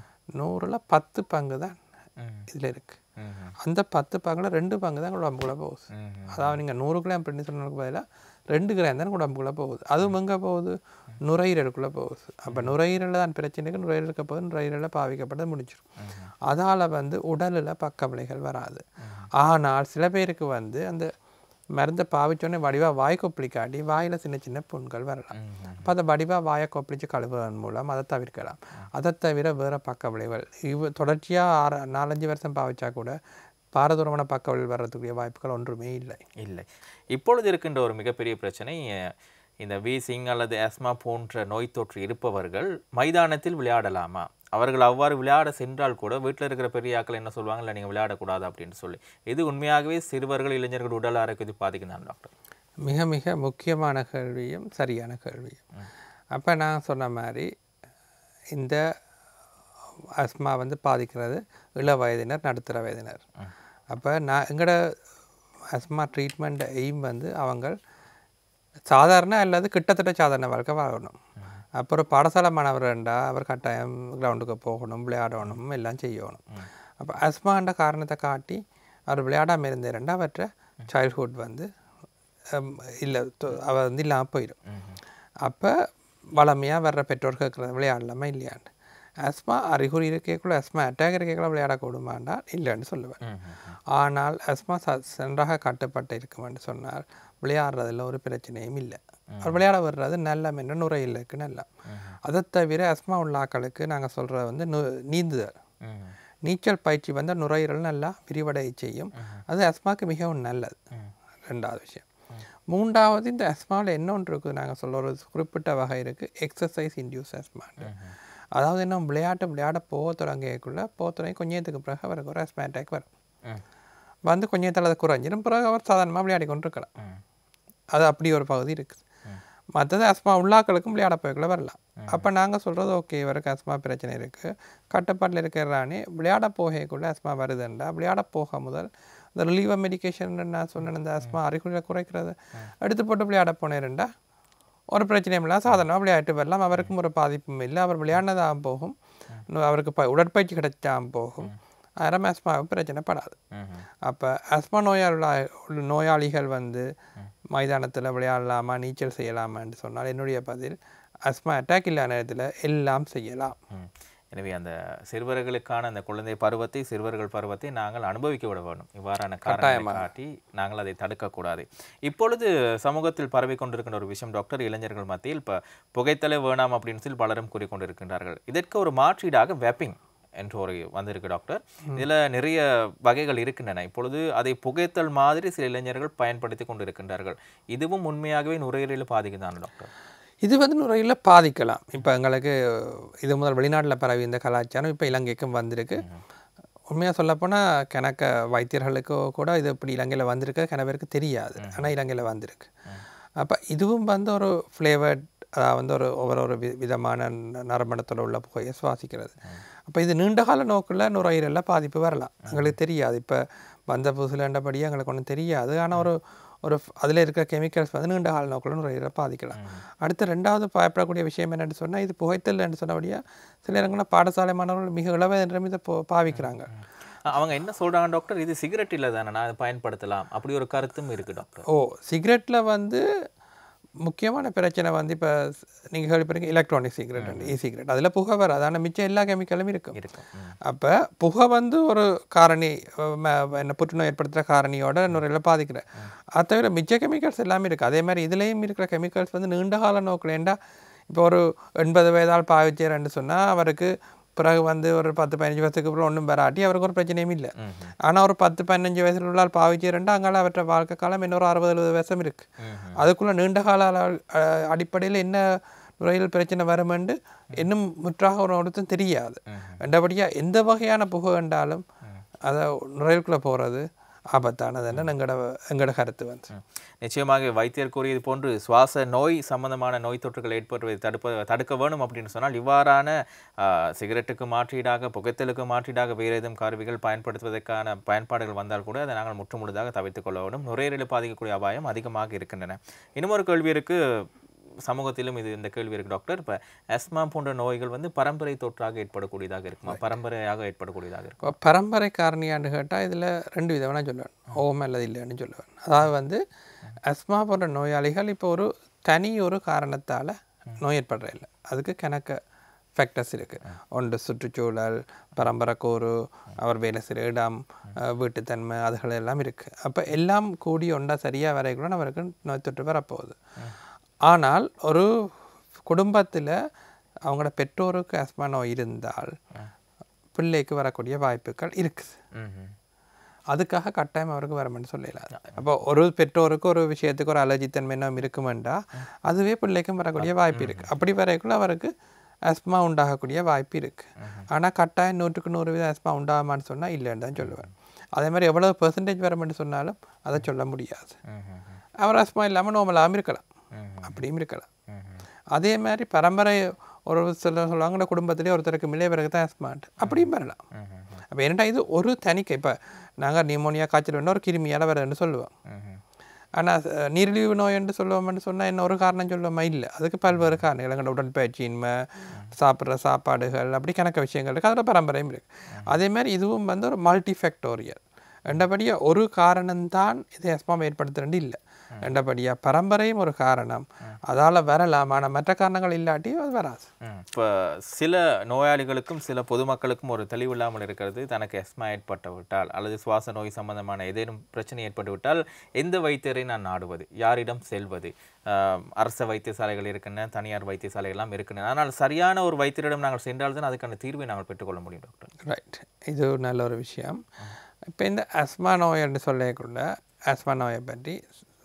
நூறில் பத்து பங்கு தான் இதில் இருக்கு அந்த பத்து பங்கில் ரெண்டு பங்கு தான் உடம்புக்குள்ளே போகுது அதாவது நீங்கள் நூறு கிராம் பிரிண்டு சொன்னதுக்கு பதிலாக ரெண்டு கிராம் தான் உடம்புக்குள்ளே போகுது அதுவும் எங்கே போகுது நுரையீரலுக்குள்ளே போகுது அப்போ நுரையீரலில் தான் பிரச்சனைக்கு நுரையீரல் இருக்க போது நுரையீரலில் பாவிக்கப்பட்டது முடிச்சிடும் அதால் வந்து உடலில் பக்க விளைகள் வராது ஆனால் சில பேருக்கு வந்து அந்த மருந்தை பாவிச்சோன்னே வடிவாக வாய் கொப்பளிக்காட்டி வாயில் சின்ன சின்ன புண்கள் வரலாம் அப்போ அதை வடிவாக வாயை கொப்பளிச்சு கழுவுவதன் மூலம் அதை தவிர்க்கலாம் அதை தவிர வேறு பக்க விளைவுகள் இவ தொடர்ச்சியாக ஆறு நாலஞ்சு வருஷம் பாவிச்சா கூட பாரதூரமான பக்க விளைவு வர்றதுக்குரிய வாய்ப்புகள் ஒன்றுமே இல்லை இல்லை இப்பொழுது இருக்கின்ற ஒரு மிகப்பெரிய பிரச்சனை அஹ், இந்த வீசிங் அல்லது ஆஸ்மா போன்ற நோய் தொற்று இருப்பவர்கள் மைதானத்தில் விளையாடலாமா அவர்கள் அவ்வாறு விளையாட சென்றால் கூட வீட்டில் இருக்கிற பெரிய ஆட்கள் என்ன சொல்லுவாங்க இல்லை நீங்கள் விளையாடக்கூடாது அப்படின்னு சொல்லி இது உண்மையாகவே சிறுவர்கள் இளைஞர்கள் உடல் ஆரோக்கியத்தை பாதிக்குதான் டாக்டர் மிக மிக முக்கியமான கேள்வியும் சரியான கேள்வியும் அப்போ நான் சொன்ன மாதிரி இந்த அஸ்மா வந்து பாதிக்கிறது இள வயதினர் நடுத்தர வயதினர் அப்போ நான் எங்களோட அஸ்மா ட்ரீட்மெண்ட் எய்ம் வந்து அவங்க சாதாரண அல்லது கிட்டத்தட்ட சாதாரண வாழ்க்கை வாழணும் அப்புறம் பாடசாலை மாணவர்ண்டா அவர் கட்டாயம் கிரவுண்டுக்கு போகணும் விளையாடணும் எல்லாம் செய்யணும் அப்போ அஸ்மான்ற காரணத்தை காட்டி அவர் விளையாடாமல் இருந்தேருண்டா அவற்றை சைல்ட்ஹுட் வந்து இல்லை அவர் வந்து இல்லாமல் போயிடும் அப்போ வளமையாக வர்ற பெற்றோர் கேட்குறது விளையாடலாமா இல்லையாண்டு அஸ்மா அறிகுறி இருக்கக்குள்ள அஸ்மா அட்டாக் இருக்கக்குள்ள விளையாடக்கூடுமாண்டா இல்லைன்னு சொல்லுவேன் ஆனால் அஸ்மா ச சென்றாக கட்டுப்பட்டு இருக்குமென்று சொன்னால் விளையாடுறதுல ஒரு பிரச்சனையும் இல்லை அவர் விளையாட வர்றது நல்ல மென்று நுரையிலுக்கு நல்லா அதை தவிர அஸ்மா உள்ள ஆக்களுக்கு நாங்கள் சொல்கிறது வந்து நு நீந்துதல் நீச்சல் பயிற்சி வந்து நுரையீரல் நல்லா விரிவடைய செய்யும் அது அஸ்மாக்கு மிகவும் நல்லது ரெண்டாவது விஷயம் மூன்றாவது இந்த அஸ்மாவில் என்ன ஒன்று இருக்குது நாங்கள் சொல்ல ஒரு குறிப்பிட்ட வகை இருக்குது எக்ஸசைஸ் இன்டியூஸ் அஸ்மான்னு அதாவது என்ன விளையாட்டு விளையாட போக தொடங்கியக்குள்ள போக தொடங்கி கொஞ்சத்துக்கு பிறகு அவருக்கு ஒரு அஸ்மா அட்டாக் வரும் வந்து கொஞ்சத்தில் அது குறைஞ்சிடும் பிறகு அவர் சாதாரணமாக விளையாடி கொண்டு இருக்கலாம் அது அப்படி ஒரு பகுதி இருக்குது மற்றது அஸ்மா உள்ளாக்களுக்கும் விளையாட போய்க்குள்ள வரலாம் அப்போ நாங்கள் சொல்கிறது ஓகே இவருக்கு அஸ்மா பிரச்சனை இருக்குது கட்டுப்பாட்டில் இருக்கிறானே விளையாட போகக்குள்ள அஸ்மா வருதுண்டா விளையாட போக முதல் இந்த ரிலீவர் மெடிக்கேஷன் நான் சொன்னேன் இந்த அஸ்மா அறிகுறியை குறைக்கிறது எடுத்து போட்டு விளையாட போனேருண்டா ஒரு பிரச்சனையும் இல்லை சாதாரணமாக விளையாட்டு வரலாம் அவருக்கும் ஒரு பாதிப்பும் இல்லை அவர் விளையாடினதாக போகும் இன்னும் அவருக்கு ப உடற்பயிற்சி கிடைச்சாம போகும் அதனால் அஸ்மாவுக்கு பிரச்சனை படாது அப்போ அஸ்மா நோயாளி நோயாளிகள் வந்து மைதானத்தில் விளையாடலாமா நீச்சல் செய்யலாமான்னு சொன்னால் என்னுடைய பதில் அஸ்மா அட்டாக் இல்லாத நேரத்தில் எல்லாம் செய்யலாம் ம். எனவே அந்த சிறுவர்களுக்கான அந்த குழந்தை பருவத்தை சிறுவர்கள் பருவத்தை நாங்கள் அனுபவிக்க விட வேண்டும் இவ்வாறான காரணங்களை காட்டி நாங்கள் அதை தடுக்கக்கூடாது இப்பொழுது சமூகத்தில் பரவி கொண்டிருக்கின்ற ஒரு விஷயம் டாக்டர் இளைஞர்கள் மத்தியில் இப்போ புகைத்தலை வேணாம் அப்படின்னு சொல்லி பலரும் கூறிக்கொண்டிருக்கின்றார்கள் இதற்கு ஒரு மாற்றீடாக வெப்பிங் என்று ஒரு வந்திருக்கு டாக்டர் இதில் நிறைய வகைகள் இருக்கின்றன இப்பொழுது அதை புகைத்தல் மாதிரி சில இளைஞர்கள் பயன்படுத்தி கொண்டிருக்கின்றார்கள் இதுவும் உண்மையாகவே நுரையீரலை பாதிக்குதான டாக்டர் இது வந்து நுரையில் பாதிக்கலாம் இப்போ எங்களுக்கு இது முதல் வெளிநாட்டில் பரவி இந்த கலாச்சாரம் இப்போ இலங்கைக்கும் வந்திருக்கு உண்மையாக சொல்லப்போனால் கணக்க வைத்தியர்களுக்கோ கூட இது இப்படி இலங்கையில் வந்திருக்கு கன பேருக்கு தெரியாது ஆனால் இலங்கையில் வந்திருக்கு அப்போ இதுவும் வந்து ஒரு ஃப்ளேவர்ட் அதாவது வந்து ஒரு ஒவ்வொரு ஒரு வி- விதமான ந- நறுமணத்தோட உள்ள புகையை சுவாசிக்கிறது அப்போ இது நீண்டகால நோக்கில் நுரையீரலில் பாதிப்பு வரலாம் எங்களுக்கு தெரியாது இப்போ வந்த புதுசுலண்டபடியே எங்களுக்கு ஒன்றும் தெரியாது ஆனால் ஒரு ஒரு அதில் இருக்கிற கெமிக்கல்ஸ் வந்து நீண்ட கால நோக்கில் நுரையீரலை பாதிக்கலாம் அடுத்து ரெண்டாவது பயப்படக்கூடிய விஷயம் என்னென்னு சொன்னால் இது புகைத்தல் என்று சொன்னபடியாக சில இடங்களில் பாடசாலை மாணவர்கள் மிக இளவயதிலும் இதை போ- பாவிக்கிறாங்க அ- அவங்க என்ன சொல்றாங்க டாக்டர் இது சிகரெட் இல்லை தானே நான் அதை பயன்படுத்தலாம் அப்படி ஒரு கருத்தும் இருக்கு டாக்டர் ஓ சிகரெட்டில் வந்து முக்கியமான பிரச்சனை வந்து இப்போ நீங்கள் கேள்விப்படுறீங்க எலக்ட்ரானிக் சிகரெட் இ சிகரெட் அதில் புகை வராது ஆனால் மிச்சம் எல்லா கெமிக்கலும் இருக்கும் இருக்கும் ம். அப்போ புகை வந்து ஒரு காரணி அஹ், ம- என்ன புற்றுநோய் ஏற்படுத்துகிற காரணியோட நுரையில் பாதிக்கிற அது தவிர மிச்ச கெமிக்கல்ஸ் எல்லாமே இருக்குது அதே மாதிரி இதுலேயும் இருக்கிற கெமிக்கல்ஸ் வந்து நீண்ட கால நோக்கில் ஏண்டா இப்போ ஒரு எண்பது வயதால் பாவிச்சாருன்னு சொன்னால் அவருக்கு பிறகு வந்து ஒரு பத்து பதினஞ்சு வருஷத்துக்கு அப்புறம் ஒன்றும் வராட்டி அவருக்கு ஒரு பிரச்சனையும் இல்லை ம். ஆனால் ஒரு பத்து பதினஞ்சு வயசுல உள்ளால் பாவிச்சாருண்டா அங்கால அவற்றை வாழ்க்கை காலம் இன்னொரு அறுபது எழுபது வருஷம் இருக்குது ம். அதுக்குள்ள நீண்ட கால அடிப்படையில் என்ன நுரையீரல் பிரச்சனை வருமென்று இன்னும் முற்றாக ஒரு ஒருத்தரும் தெரியாது ரெண்டபடியாக எந்த வகையான புகை கண்டாலும் அதை நுரையீரலுக்குள்ளே போகிறது ஆபத்தானதுன்னு எங்களோட எங்களோட கருத்து வந்து ம். நிச்சயமாக வைத்தியர் கூறியது போன்று சுவாச நோய் சம்பந்தமான நோய் தொற்றுகள் ஏற்படுவதை தடுப்ப தடுக்க வேணும் அப்படின்னு சொன்னால் இவ்வாறான ஆ, சிகரெட்டுக்கு மாற்றீடாக புகைத்தலுக்கு மாற்றீடாக வேறு ஏதும் கருவிகள் பயன்படுத்துவதற்கான பயன்பாடுகள் வந்தால் கூட அதை நாங்கள் முற்றுமுழுதாக தவிர்த்துக் கொள்ள வேண்டும் நுரையீரலை பாதிக்கக்கூடிய அபாயம் அதிகமாக இருக்கின்றன இன்னும் ஒரு கேள்வி இருக்கு சமூகத்திலும் இது இந்த கேள்வி இருக்கு டாக்டர் இப்போ அஸ்மா போன்ற நோய்கள் வந்து பரம்பரை தொற்றாக ஏற்படக்கூடியதாக இருக்குமா பரம்பரையாக ஏற்படக்கூடியதாக இருக்கும் இப்போ பரம்பரை காரணியான்னு கேட்டால் இதில் ரெண்டு விதமான சொல்லுவேன் ஓம் அல்லது இல்லைன்னு சொல்லுவேன் அதாவது வந்து அஸ்மா போன்ற நோயாளிகள் இப்போ ஒரு தனி ஒரு காரணத்தால் நோய் ஏற்படுற இல்லை அதுக்கு கணக்க ஃபேக்டர்ஸ் இருக்குது ஒன்று சுற்றுச்சூழல் பரம்பரை கூறு அவர் வேலை செய்கிற இடம் அஹ், வீட்டுத்தன்மை அதுகள் எல்லாம் இருக்குது அப்போ எல்லாம் கூடி ஒன்றா சரியாக வரைக்குள்ள அவருக்கு நோய் தொற்று வரப்போகுது ஆனால் ஒரு குடும்பத்தில் அவங்களோட பெற்றோருக்கு அஸ்மா நோய் இருந்தால் பிள்ளைக்கு வரக்கூடிய வாய்ப்புகள் இருக்குது ம்ஹும். அதுக்காக கட்டாயம் அவருக்கு வரணும்னு சொல்லலாம் அப்போ ஒரு பெற்றோருக்கு ஒரு விஷயத்துக்கு ஒரு அலர்ஜி தன்மை நம்ம இருக்குமெண்டா அதுவே பிள்ளைக்கும் வரக்கூடிய வாய்ப்பு இருக்குது அப்படி வரைக்குள்ள அவருக்கு அஸ்மா உண்டாகக்கூடிய வாய்ப்பு இருக்குது ஆனால் கட்டாயம் நூற்றுக்கு நூறு வீதம் அஸ்மா உண்டாகுமான்னு சொன்னால் இல்லைன்னு தான் சொல்லுவேன் அதே மாதிரி எவ்வளோ பெர்சன்டேஜ் வரணும்னு சொன்னாலும் அதை சொல்ல முடியாது ம்ஹும். அவர் அஸ்மா இல்லாமல் நோமலாகவும் இருக்கலாம் ம்ஹும். அப்படியும் இருக்கலாம் ம்ஹும். அதே மாதிரி பரம்பரை ஒரு சில சொல்லுவாங்க குடும்பத்திலே ஒருத்தருக்கு மில்லே பிறகு தான் அஸ்மான்ட்டு அப்படியும் வரலாம் ம்ஹும். அப்போ என்னடா இது ஒரு தனிக்கை இப்போ நாங்கள் நிமோனியா காய்ச்சல் வேணும் ஒரு கிருமியால் வருதுன்னு சொல்லுவோம் ம்ஹும். ஆனால் நீரிழிவு நோய் என்று சொல்லுவோம்னு சொன்னால் என்ன ஒரு காரணம் சொல்லுவோமா இல்லை அதுக்கு பல்வேறு காரணங்கள் எங்களோட உடற்பயிற்சியின்மை சாப்பிட்ற சாப்பாடுகள் அப்படி கணக்க விஷயங்கள் இருக்குது அதில் பரம்பரையும் இருக்குது அதே மாதிரி இதுவும் வந்து ஒரு மல்டி ஃபேக்டோரியல் ரெண்டபடியாக ஒரு காரணம்தான் இதை எஸ்மாம் ஏற்படுத்துறது இல்லை ரெண்டபடியாக பரம்பரையும் ஒரு காரணம் அதால் வரலாம் ஆனால் மற்ற காரணங்கள் இல்லாட்டி அது வராது இப்போ சில நோயாளிகளுக்கும் சில பொதுமக்களுக்கும் ஒரு தெளிவு இல்லாமல் இருக்கிறது தனக்கு எஸ்மா ஏற்பட்டு விட்டால் அல்லது சுவாச நோய் சம்பந்தமான ஏதேனும் பிரச்சனை ஏற்பட்டு விட்டால் எந்த வைத்தியரை நான் நாடுவது யாரிடம் செல்வது ஆஹ் அரச வைத்தியசாலைகள் இருக்கின்றன தனியார் வைத்தியசாலைகள் எல்லாம் இருக்கின்றன ஆனால் சரியான ஒரு வைத்தியரிடம் நாங்கள் சென்றால்தான் அதுக்கான தீர்வை நாங்கள் பெற்றுக்கொள்ள முடியும் டாக்டர் ரைட் இது ஒரு நல்ல ஒரு விஷயம் இப்போ இந்த அஸ்மா நோய் என்று சொல்லக்குள்ள அஸ்மா நோயை பற்றி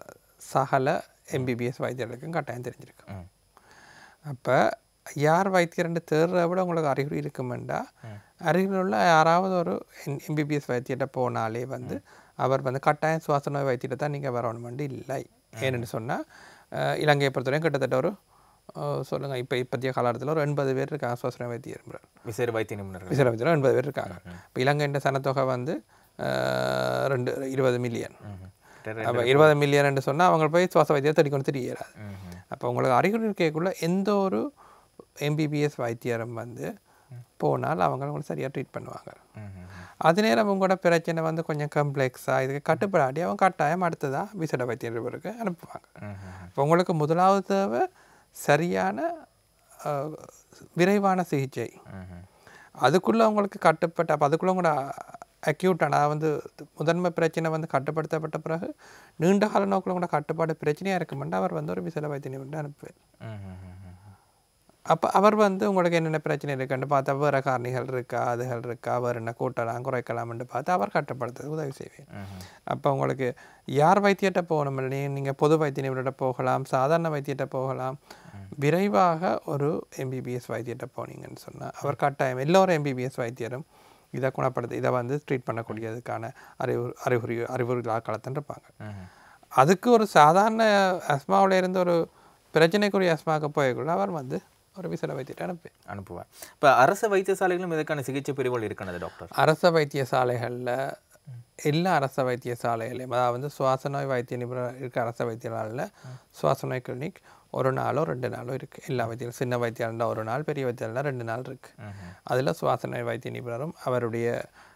சகல எம்பிபிஎஸ் வைத்தியர்களுக்கும் கட்டாயம் தெரிஞ்சிருக்கு ம். அப்போ யார் வைத்தியர்னு தேடுறத விட உங்களுக்கு அறிகுறி இருக்குமெண்டா அருகில் உள்ள யாராவது ஒரு எம்பிபிஎஸ் வைத்தியர்கிட்ட போனாலே வந்து அவர் வந்து கட்டாயம் சுவாச நோய் வைத்தியத்தை தான் நீங்கள் வரணுமெண்டு இல்லை ஏன்னு சொன்னால் இலங்கையை பொறுத்தவரையும் கிட்டத்தட்ட ஒரு அஹ், சொல்லுங்க இப்போ இப்போதைய காலகட்டத்தில் ஒரு எண்பது பேர் இருக்காங்க சுவாச நோய் வைத்தியர் விசேட வைத்திய நிபுணர்கள் விசார வைத்தியர் எண்பது பேர் இருக்காங்க இப்போ இலங்கையின் சனத்தொகை வந்து அஹ், ரெண்டு இருபது மில்லியன் ம்ஹும். கிட்ட அப்போ இருபது மில்லியன் சொன்னால் அவங்க போய் சுவாச வைத்தியம் தேடிக்கொண்டு தெரியறாது ம்ஹும். அப்போ உங்களுக்கு அறிகுறி இருக்கக்குள்ள எந்த ஒரு எம்பிபிஎஸ் வைத்தியரும் வந்து போனால் அவங்க உங்களுக்கு சரியாக ட்ரீட் பண்ணுவாங்க ம், ம், அது நேரம் உங்களோட பிரச்சனை வந்து கொஞ்சம் கம்ப்ளெக்ஸாக இதுக்கு கட்டுப்படாட்டி அவங்க கட்டாயம் அடுத்ததாக விசேட வைத்திய நிபுணருக்கு அனுப்புவாங்க ம், ம், இப்போ உங்களுக்கு முதலாவது தேவை சரியான அஹ், விரைவான சிகிச்சை ம், ம். அதுக்குள்ளே உங்களுக்கு கட்டுப்பட்ட அப்போ அதுக்குள்ளே உங்களோட அக்யூட்டான வந்து முதன்மை பிரச்சனை வந்து கட்டுப்படுத்தப்பட்ட பிறகு நீண்ட கால நோக்கில் கூட கட்டுப்பாடு பிரச்சனையாக இருக்குமென்று அவர் வந்து ஒரு விசேட வைத்திய நிபுணர் அனுப்புவார் ம், ம், ம், ம். அப்போ அவர் வந்து உங்களுக்கு என்னென்ன பிரச்சனை இருக்குன்னு பார்த்தா வேறு காரணிகள் இருக்கா அதுகள் இருக்கா வேறு என்ன கூட்டலாம் குறைக்கலாம்னு பார்த்து அவர் கட்டுப்படுத்துறதுக்கு உதவி செய்வேன் ம், ம். அப்போ உங்களுக்கு யார் வைத்தியத்தை போகணும் இல்லை நீங்கள் பொது வைத்திய நிபுணர்கிட்ட போகலாம் சாதாரண வைத்தியத்தை போகலாம் விரைவாக ஒரு எம்பிபிஎஸ் வைத்தியத்தை போனீங்கன்னு சொன்னால் அவர் கட்டாயம் எல்லோரும் எம்பிபிஎஸ் வைத்தியரும் இதை குணப்படுத்த இதை வந்து ட்ரீட் பண்ணக்கூடியதுக்கான அறிவு அறிகுறி அறிகுறி ஆக்களத்தான் இருப்பாங்க ம், ம். அதுக்கு ஒரு சாதாரண அஸ்மாவில் இருந்து ஒரு பிரச்சனைக்குரிய அஸ்மாவுக்கு போயக்குள்ள அவர் வந்து ஒரு விசேட வைத்தியத்தை அனுப்பி அனுப்புவேன் இப்போ அரசு வைத்தியசாலைகளும் இதற்கான சிகிச்சை பிரிவுகள் இருக்கிறது டாக்டர் அரச வைத்தியசாலைகளில் எல்லா அரச வைத்தியசாலைகளையும் அதாவது வந்து சுவாச நோய் வைத்திய நிபுணர் இருக்க அரச வைத்தியசாலையில் சுவாச நோய் கிளினிக் ஒரு நாளோ ரெண்டு நாளோ இருக்குது எல்லா வைத்தியம் சின்ன வைத்தியாளர்னா ஒரு நாள் பெரிய வைத்தியாளர்னா ரெண்டு நாள் இருக்குது ம், ம். அதில் சுவாச நோய் வைத்திய நிபுணரும் அவருடைய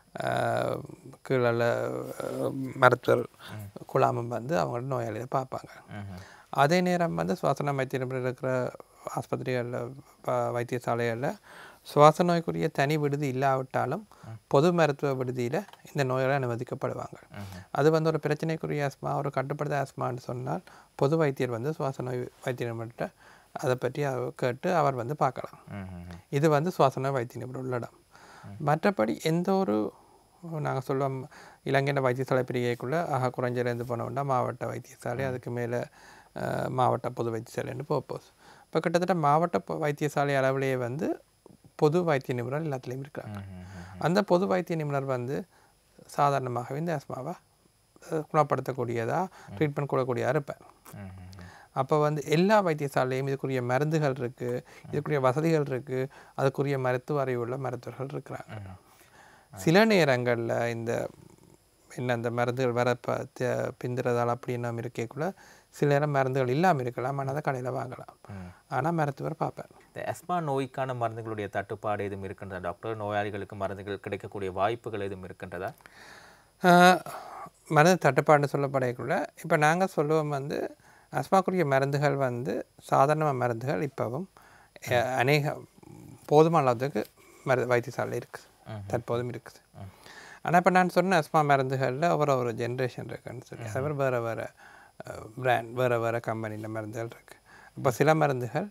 ஆஹ், கீழே ஆஹ், மருத்துவர் குழாமும் வந்து அவங்களோட நோயாளியை பார்ப்பாங்க ம், ம். அதே நேரம் வந்து சுவாசன வைத்திய நிபுணர் இருக்கிற ஆஸ்பத்திரிகளில் வைத்தியசாலைகளில் சுவாச நோய்க்குரிய தனி விடுதி இல்லாவிட்டாலும் பொது மருத்துவ விடுதியில் இந்த நோயாளி அனுமதிக்கப்படுவாங்க அது வந்து ஒரு பிரச்சனைக்குரிய ஆஸ்மா ஒரு கட்டுப்படுத்த ஆஸ்மான்னு சொன்னால் பொது வைத்தியர் வந்து சுவாச நோய் வைத்திய நிபுணர்கிட்ட அதை பற்றி அவ- கேட்டு அவர் வந்து பார்க்கலாம் ம், ம், ம். இது வந்து சுவாச நோய் வைத்திய நிபுணர் உள்ள இடம் மற்றபடி எந்த ஒரு நாங்கள் சொல்லுவோம் இலங்கையின் வைத்தியசாலை பிரிகைக்குள்ளே ஆக குறைஞ்சிலேருந்து போனோம்னா மாவட்ட வைத்தியசாலை அதுக்கு மேலே மாவட்ட பொது வைத்தியசாலைன்னு போப்போஸ் இப்போ கிட்டத்தட்ட மாவட்ட பொ- வைத்தியசாலை அளவிலேயே வந்து பொது வைத்திய நிபுணர் எல்லாத்துலேயும் இருக்காங்க ம், ம், ம். அந்த பொது வைத்திய நிபுணர் வந்து சாதாரணமாகவே இந்த ஆஸ்மாவை அஹ், குணப்படுத்தக்கூடியதாக ட்ரீட்மெண்ட் கொடுக்கக்கூடியதாக இருப்பேன் ம், ம், ம். அப்போ வந்து எல்லா வைத்தியசாலையும் இதுக்குரிய மருந்துகள் இருக்குது இதுக்குரிய வசதிகள் இருக்குது அதுக்குரிய மருத்துவ அறிவுள்ள மருத்துவர்கள் இருக்கிறாங்க சில நேரங்களில் இந்த என்ன அந்த மருந்துகள் வர ப த- பிந்துறதால் அப்படி நம்ம இருக்கக்குள்ள சில நேரம் மருந்துகள் இல்லாமல் இருக்கலாம் ஆனால் அதை கடையில் வாங்கலாம் ம். ஆனால் மருத்துவர் பார்ப்பேன் இந்த அஸ்மா நோய்க்கான மருந்துகளுடைய தட்டுப்பாடு எதுவும் இருக்கின்றதா டாக்டர் நோயாளிகளுக்கு மருந்துகள் கிடைக்கக்கூடிய வாய்ப்புகள் எதுவும் இருக்கின்றதா ஆஹ், மருந்து தட்டுப்பாடுன்னு சொல்லப்படக்குள்ள இப்போ நாங்கள் சொல்லுவோம் வந்து அஸ்மாக்குரிய மருந்துகள் வந்து சாதாரண மருந்துகள் இப்போவும் அஹ், அநேக போதுமான அளவுக்கு மரு வைத்தியசாலை இருக்குது தற்போதும் இருக்குது ஆனால் இப்போ நான் சொன்ன அஸ்மா மருந்துகளில் ஒரு ஒரு ஜென்ரேஷன் இருக்குன்னு சொல்லி அது வேறு வேறு பிராண்ட் வேறு வேறு கம்பெனியில் மருந்துகள் இருக்குது இப்போ சில மருந்துகள்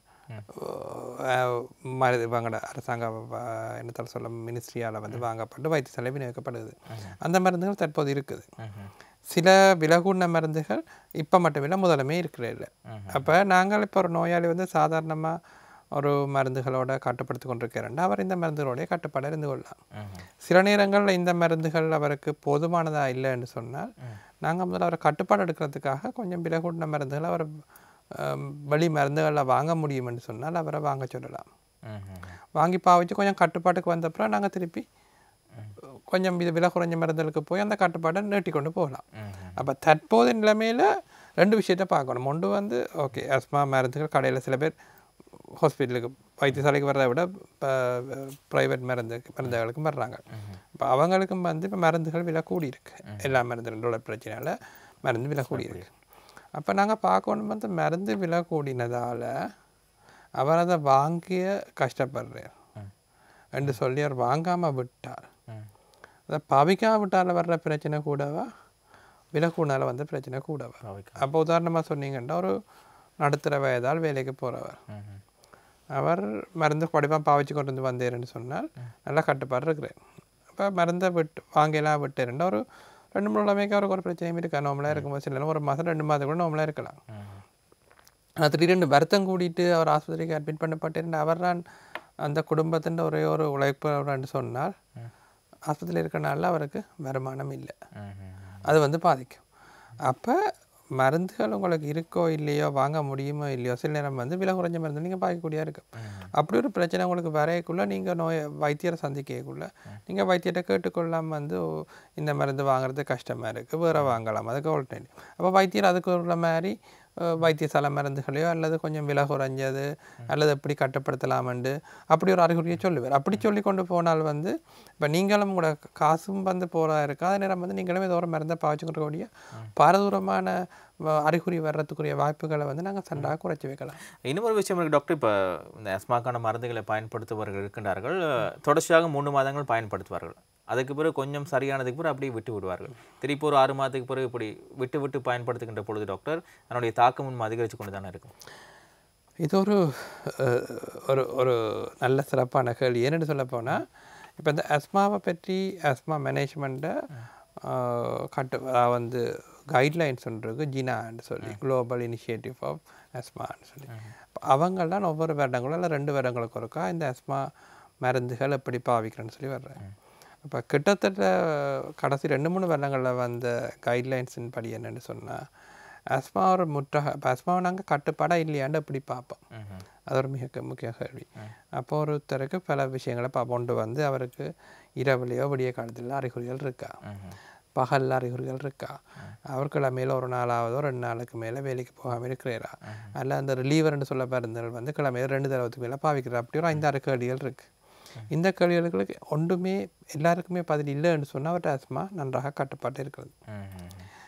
அஹ், மருந்து வாங்கட அரசாங்க வ- என்னத்தால் சொல்ல மினிஸ்ட்ரியால் வந்து வாங்கப்பட்டு வைத்தியசாலை விநியோகிக்கப்படுது அந்த மருந்துகள் தற்போது இருக்குது சில விலகுண்ண மருந்துகள் இப்போ மட்டுமில்லை முதலுமே இருக்கிறதில்ல அப்போ நாங்கள் இப்போ ஒரு நோயாளி வந்து சாதாரணமாக ஒரு மருந்துகளோட கட்டுப்படுத்தி கொண்டிருக்கிறேன் அவர் இந்த மருந்துகளோடைய கட்டுப்பாடு இருந்து கொள்ளலாம் சில நேரங்களில் இந்த மருந்துகள் அவருக்கு போதுமானதாக இல்லைன்னு சொன்னால் நாங்கள் முதல்ல அவரை கட்டுப்பாடு எடுக்கிறதுக்காக கொஞ்சம் விலகுண்ண மருந்துகளை அவர் ஆம், வெளி மருந்துகளில் வாங்க முடியும்னு சொன்னால் அவரை வாங்க சொல்லலாம் வாங்கி பாவிச்சு கொஞ்சம் கட்டுப்பாட்டுக்கு வந்தப்புறம் நாங்கள் திருப்பி கொஞ்சம் இது விலை குறைஞ்ச மருந்துகளுக்கு போய் அந்த கட்டுப்பாட்டை நீட்டி கொண்டு போகலாம் அப்போ தற்போதைய நிலைமையில் ரெண்டு விஷயத்தை பார்க்கணும் ஒன்று வந்து ஓகே அஸ்மா மருந்துகள் கடையில் சில பேர் ஹாஸ்பிட்டலுக்கு வைத்தியசாலைக்கு வர்றதை விட ப்ரைவேட் மருந்து மருந்துகளுக்கும் வர்றாங்க இப்போ அவங்களுக்கும் வந்து இப்போ மருந்துகள் விலை கூடி இருக்கு எல்லா மருந்துகளோட பிரச்சனையால் மருந்து விலை கூடி இருக்கு அப்போ நாங்கள் பார்க்கணும் வந்து மருந்து விலை கூடினதால் அவர் அதை வாங்கிய கஷ்டப்படுறார் என்று சொல்லி அவர் வாங்காமல் விட்டார் அதை பாவிக்காம விட்டால வர்ற பிரச்சனை கூடவா விலை கூடால வந்த பிரச்சனை கூடவா அப்போ உதாரணமாக சொன்னீங்கன்னா ஒரு நடுத்தர வயதால் வேலைக்கு போகிறவர் அவர் மருந்து படிப்பாக பாவிச்சு கொண்டு வந்து வந்தேருன்னு சொன்னால் நல்லா கட்டுப்பாடு இருக்கிறேன் அப்போ மருந்தை விட்டு வாங்கலாம் விட்டேருன்னா ஒரு ரெண்டு மூணு கிழமைக்கு அவருக்கு ஒரு பிரச்சனையும் இருக்கா நார்மலாக இருக்கும்போது சில நேரம் ஒரு மாதம் ரெண்டு மாதம் கூட நார்மலாக இருக்கலாம் ஆனால் திடீரெண்டு வருத்தம் கூட்டிட்டு அவர் ஆஸ்பத்திரிக்கு அட்மிட் பண்ணப்பட்டிருந்த அவர் தான் அந்த குடும்பத்தின் ஒரே ஒரு உழைப்பு சொன்னால் ஆஸ்பத்திரியில் இருக்கனால அவருக்கு வருமானம் இல்லை அது வந்து பாதிக்கும் அப்போ மருந்துகள் உங்களுக்கு இருக்கோ இல்லையோ வாங்க முடியுமோ இல்லையோ சில நேரம் வந்து விலை குறைஞ்ச மருந்து நீங்கள் பார்க்கக்கூடியா இருக்கும் அப்படி ஒரு பிரச்சனை உங்களுக்கு வரையக்குள்ள நீங்கள் நோய் வைத்தியரை சந்திக்கக்குள்ள நீங்கள் வைத்தியத்தை கேட்டுக்கொள்ளாம வந்து ஓ, இந்த மருந்து வாங்குறது கஷ்டமாக இருக்குது வேறு வாங்கலாம் அதுக்கு ஆல்டர்னேட்டிவ் அப்போ வைத்தியர் அதுக்கு உள்ள மாதிரி அஹ், வைத்தியசாலை மருந்துகளையோ அல்லது கொஞ்சம் விலை குறைஞ்சது அல்லது எப்படி கட்டுப்படுத்தலாமெண்டு அப்படி ஒரு அறிகுறியை சொல்லுவார் அப்படி சொல்லி கொண்டு போனால் வந்து இப்போ நீங்களும் கூட காசும் வந்து போகிறா இருக்கு அதே நேரம் வந்து நீங்களும் ஏதோ ஒரு மருந்தை பாய்ச்சிக்கிறக்கூடிய பாரதூரமான வ- அறிகுறி வர்றதுக்குரிய வாய்ப்புகளை வந்து நாங்கள் சண்டாக குறைச்சி வைக்கலாம் இன்னொரு விஷயம் இருக்கு டாக்டர் இப்போ இந்த ஆஸ்மாக்கான மருந்துகளை பயன்படுத்துபவர்கள் இருக்கின்றார்கள் தொடர்ச்சியாக மூணு மாதங்கள் பயன்படுத்துவார்கள் அதுக்கு பிறகு கொஞ்சம் சரியானதுக்கு பிறகு அப்படியே விட்டு விடுவார்கள் திருப்பி ஒரு ஆறு மாதத்துக்கு பிறகு இப்படி விட்டு விட்டு பயன்படுத்துகின்ற பொழுது டாக்டர் அதனுடைய தாக்கம் இன்னும் அதிகரித்து கொண்டு தானே இருக்கும் இது ஒரு அஹ், ஒரு ஒரு நல்ல சிறப்பான கேள்வி ஏன்னு சொல்ல போனால் இப்போ இந்த அஸ்மாவை பற்றி அஸ்மா மேனேஜ்மெண்ட்டை கட்டு அதாவது வந்து கைட்லைன்ஸ் ஒன்று ஜினான்னு சொல்லி குளோபல் இனிஷியேட்டிவ் ஆஃப் அஸ்மான்னு சொல்லி அப்ப அவங்கெல்லாம் ஒவ்வொரு வருடங்களும் இல்லை ரெண்டு வருடங்களுக்கு ஒருக்கா இந்த அஸ்மா மருந்துகள் எப்படி பாவிக்கிறேன்னு சொல்லி வர்றேன் அப்போ கிட்டத்தட்ட கடைசி ரெண்டு மூணு வருடங்களில் வந்த கைட்லைன்ஸின் படி என்னன்னு சொன்னால் அஸ்மா ஒரு முற்றாக இப்போ அஸ்மாவை நாங்கள் கட்டுப்பாடாக இல்லையாண்டு எப்படி பார்ப்போம் ம்ஹும். அது ஒரு மிக க- முக்கிய கேள்வி அப்போ ஒருத்தருக்கு பல விஷயங்களை பா கொண்டு வந்து அவருக்கு இரவுலையோ விடிய காலத்தில் அறிகுறிகள் இருக்கா ம்ஹும். பகலில் அறிகுறிகள் இருக்கா அவர் கிழமையில் ஒரு நாளாவதோ ரெண்டு நாளுக்கு மேலே வேலைக்கு போகாமல் இருக்கிறாரா அல்ல அந்த ரிலீவர்னு சொல்ல மருந்துகள் வந்து கிழமையில் ரெண்டு தடவைக்கு மேலே பாவிக்கிறார் அப்படி ஒரு ஐந்தாறு கேள்விகள் இருக்கு இந்த கேள்விகளுக்கு ஒன்றுமே எல்லாருக்குமே பதில் இல்லைன்னு சொன்னால் அவர்கிட்ட ஆஸ்மா நன்றாக கட்டுப்பாட்டு இருக்கிறது ம்ஹும்.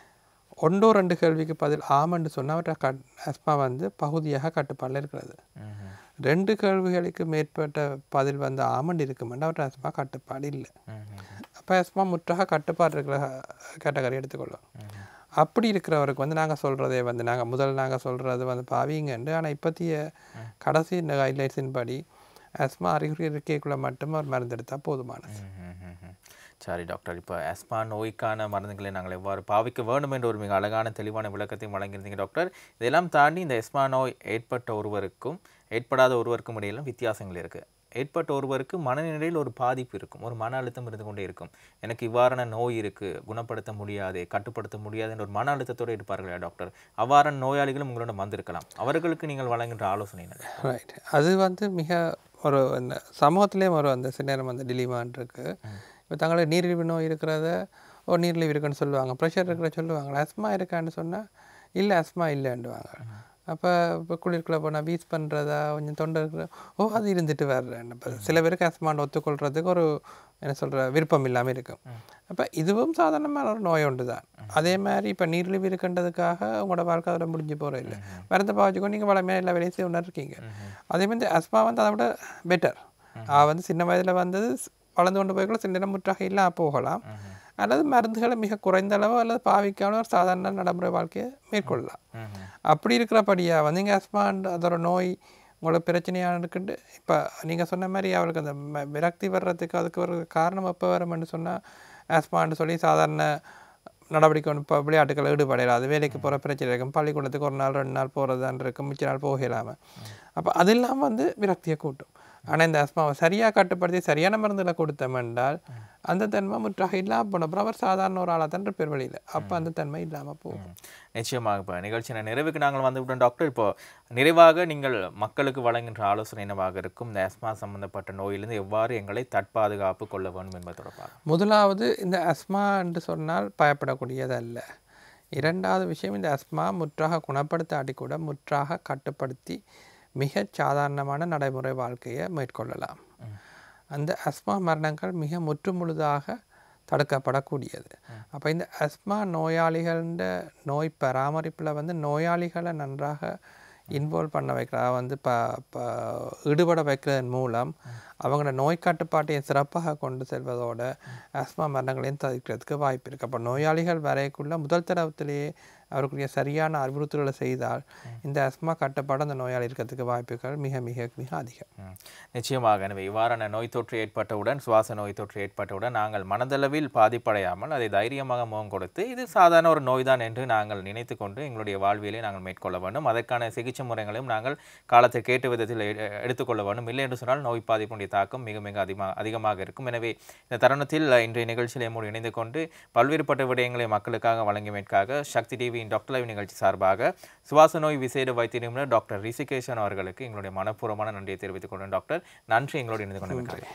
ஒன்றோ ரெண்டு கேள்விக்கு பதில் ஆமன்னு சொன்னால் அவர்கிட்ட கட் ஆஸ்மா வந்து பகுதியாக கட்டுப்பாடில் இருக்கிறது ம்ஹும். ரெண்டு கேள்விகளுக்கு மேற்பட்ட பதில் வந்து ஆமண்டு இருக்குமென்னா அவர்கிட்ட ஆஸ்மா கட்டுப்பாடு இல்லை ம்ஹும். அப்போ ஆஸ்மா முற்றாக கட்டுப்பாடு இருக்கிற கேட்டகரி எடுத்துக்கொள்ளும் அப்படி இருக்கிறவருக்கு வந்து நாங்கள் சொல்கிறதே வந்து நாங்கள் முதல் நாங்கள் சொல்கிறது வந்து பாவிங்கண்டு ஆனால் இப்போத்திய கடைசி கைட்லைன்ஸின் படி ஆஸ்மா அறிகுறி இருக்கைக்குள்ளே மட்டும் ஒரு மருந்து எடுத்தால் போதுமானது ம்ஹும்ஹும்ஹும். சரி டாக்டர் இப்போ ஆஸ்மா நோய்க்கான மருந்துகளை நாங்கள் எவ்வாறு பாவிக்க வேண்டும் என்ற ஒரு மிக அழகான தெளிவான விளக்கத்தையும் வழங்கியிருந்தீங்க டாக்டர் இதெல்லாம் தாண்டி இந்த எஸ்மா நோய் ஏற்பட்ட ஒருவருக்கும் ஏற்படாத ஒருவருக்கும் இடையிலும் வித்தியாசங்கள் இருக்குது ஏற்பட்ட ஒருவருக்கு மனநிலையில் ஒரு பாதிப்பு இருக்கும் ஒரு மன அழுத்தம் இருந்து கொண்டே இருக்கும் எனக்கு இவ்வாறான நோய் இருக்குது குணப்படுத்த முடியாது கட்டுப்படுத்த முடியாது என்ற ஒரு மன அழுத்தத்தோடு இருப்பார்களா டாக்டர் அவ்வாறான நோயாளிகளும் உங்களிடம் வந்திருக்கலாம் அவர்களுக்கு நீங்கள் வழங்குகின்ற ஆலோசனை என்ன ரைட் அது வந்து மிக ஒரு இந்த சமூகத்திலேயும் ஒரு அந்த சில நேரம் வந்து டிலிமான் இருக்கு இப்போ தங்களுக்கு நீரிழிவு நோய் இருக்கிறத ஓ நீரிழிவு இருக்குன்னு சொல்லுவாங்க ப்ரெஷர் இருக்கிற சொல்லுவாங்க அஸ்மா இருக்கான்னு சொன்னால் இல்லை அஸ்மா இல்லைன்னுவாங்க அப்போ இப்போ குளிர்குள்ளே போனால் வீஸ் பண்ணுறதா கொஞ்சம் தொண்டை இருக்கிற ஓ அது இருந்துட்டு வர்றேன் இப்போ சில பேருக்கு அஸ்மான் ஒத்துக்கொள்கிறதுக்கு ஒரு என்ன சொல்கிற விருப்பம் இல்லாமல் இருக்கும் அப்போ இதுவும் சாதாரணமான ஒரு நோய் ஒன்று தான் அதே மாதிரி இப்போ நீரிழிவு இருக்குன்றதுக்காக உங்களோட வாழ்க்கை அதோட முடிஞ்சு போகிற இல்லை மருந்து பாவச்சுக்கோ நீங்கள் வளமையாக எல்லா வேலையும் செய்ய இருக்கீங்க அதே மாதிரி அஸ்மா வந்து அதை விட பெட்டர் அவ வந்து சின்ன வயதில் வந்தது ஸ்- வளர்ந்து கொண்டு போய்க்குள்ள சில நேரம் முற்றாக இல்லாமல் போகலாம் அல்லது மருந்துகளை மிக குறைந்த அளவு அல்லது பாவிக்காமல் ஒரு சாதாரண நடைமுறை வாழ்க்கையை மேற்கொள்ளலாம் ம்ஹும். அப்படி இருக்கிறபடியா வந்து இங்கே அஸ்மான் அதோட நோய் உங்களுக்கு பிரச்சனையாக இருக்குன்ட்டு இப்போ நீங்கள் சொன்ன மாதிரி அவருக்கு அந்த ம- விரக்தி வர்றதுக்கு அதுக்கு ஒரு காரணம் எப்போ வரும்னு சொன்னால் ஆஸ்மான்னு சொல்லி சாதாரண நடவடிக்கை ஒன்று இப்போ விளையாட்டுகள் ஈடுபடையில அது வேலைக்கு போகிற பிரச்சனை இருக்கும் பள்ளிக்கூடத்துக்கு ஒரு நாள் ரெண்டு நாள் போகிறதான் இருக்கும் மிச்ச நாள் போக இல்லாமல் அப்போ அதெல்லாம் வந்து விரக்தியை கூட்டும் ஆனால் இந்த அஸ்மாவை சரியாக கட்டுப்படுத்தி சரியான மருந்துகளை கொடுத்தோம் என்றால் அந்த தன்மை முற்றாக இல்லாமல் போன அப்புறம் அவர் சாதாரண ஒரு ஆளாக தான் இருப்பார் வெளியில் அப்போ அந்த தன்மை இல்லாமல் போகும் ம். நிச்சயமாக இப்போ நிகழ்ச்சியின் நிறைவுக்கு நாங்கள் வந்துவிட்டோம் டாக்டர் இப்போ நிறைவாக நீங்கள் மக்களுக்கு வழங்குகின்ற ஆலோசனை என்னவாக இருக்கும் இந்த ஆஸ்மா சம்பந்தப்பட்ட நோயிலிருந்து எவ்வாறு எங்களை தற்பாதுகாப்பு கொள்ள வேண்டும் என்பது தொடர்பாக முதலாவது இந்த அஸ்மா என்று சொன்னால் பயப்படக்கூடியதல்ல இரண்டாவது விஷயம் இந்த அஸ்மா முற்றாக குணப்படுத்தாட்டி கூட முற்றாக கட்டுப்படுத்தி மிகச் சாதாரணமான நடைமுறை வாழ்க்கையை மேற்கொள்ளலாம் அந்த அஸ்மா மரணங்கள் மிக முற்றுமுழுதாக தடுக்கப்படக்கூடியது அப்போ இந்த அஸ்மா நோயாளிகள நோய் பராமரிப்பில் வந்து நோயாளிகளை நன்றாக இன்வால்வ் பண்ண வைக்கிற அதாவது வந்து ப ப ஈடுபட வைக்கிறதன் மூலம் அவங்களோட நோய் கட்டுப்பாட்டையை சிறப்பாக கொண்டு செல்வதோட ஆஸ்மா மரணங்களையும் தவிர்க்கிறதுக்கு வாய்ப்பு இருக்குது அப்போ நோயாளிகள் வரைக்குள்ள முதல் தரத்திலேயே அவருக்குரிய சரியான அறிவுறுத்தல்களை செய்தால் இந்த அஸ்மா கட்டுப்பாடு அந்த நோயாளி இருக்கிறதுக்கு வாய்ப்புகள் மிக மிக மிக அதிகம் ம். நிச்சயமாக எனவே இவ்வாறான நோய் தொற்று ஏற்பட்டவுடன் சுவாச நோய் தொற்று ஏற்பட்டவுடன் நாங்கள் மனதளவில் பாதிப்படையாமல் அதை தைரியமாக முகம் கொடுத்து இது சாதாரண ஒரு நோய்தான் என்று நாங்கள் நினைத்து கொண்டு எங்களுடைய வாழ்வியலை நாங்கள் மேற்கொள்ள வேண்டும் அதற்கான சிகிச்சை முறைகளையும் நாங்கள் காலத்தை கேட்ட விதத்தில் எ- எடுத்துக்கொள்ள வேண்டும் இல்லை என்று சொன்னால் நோய் பாதிப்புடைய தாக்கம் மிக மிக அதிகமாக அதிகமாக இருக்கும் எனவே இந்த தருணத்தில் இன்றைய நிகழ்ச்சியில் நம்மோடு இணைந்து கொண்டு பல்வேறுபட்ட விடயங்களை மக்களுக்காக வழங்கியமைக்காக சக்தி டிவியின் டாக்டர் லைவ் நிகழ்ச்சி சார்பாக சுவாச நோய் விசேட வைத்திய நிபுணர் டாக்டர் ரிஷிகேஷன் அவர்களுக்கு எங்களுடைய மனப்பூர்வமான நன்றியை தெரிவித்துக் கொண்டோம் டாக்டர் நன்றி எங்களோடு இணைந்து கொண்டமைக்காக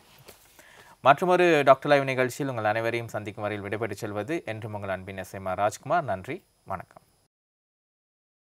மற்றொரு டாக்டர் லைவ் நிகழ்ச்சியில் உங்கள் அனைவரையும் சந்திக்கும் வரையில் விடைபெற்றுச் செல்வது என்றும் உங்கள் அன்பின் எஸ் ராஜ்குமார் நன்றி வணக்கம்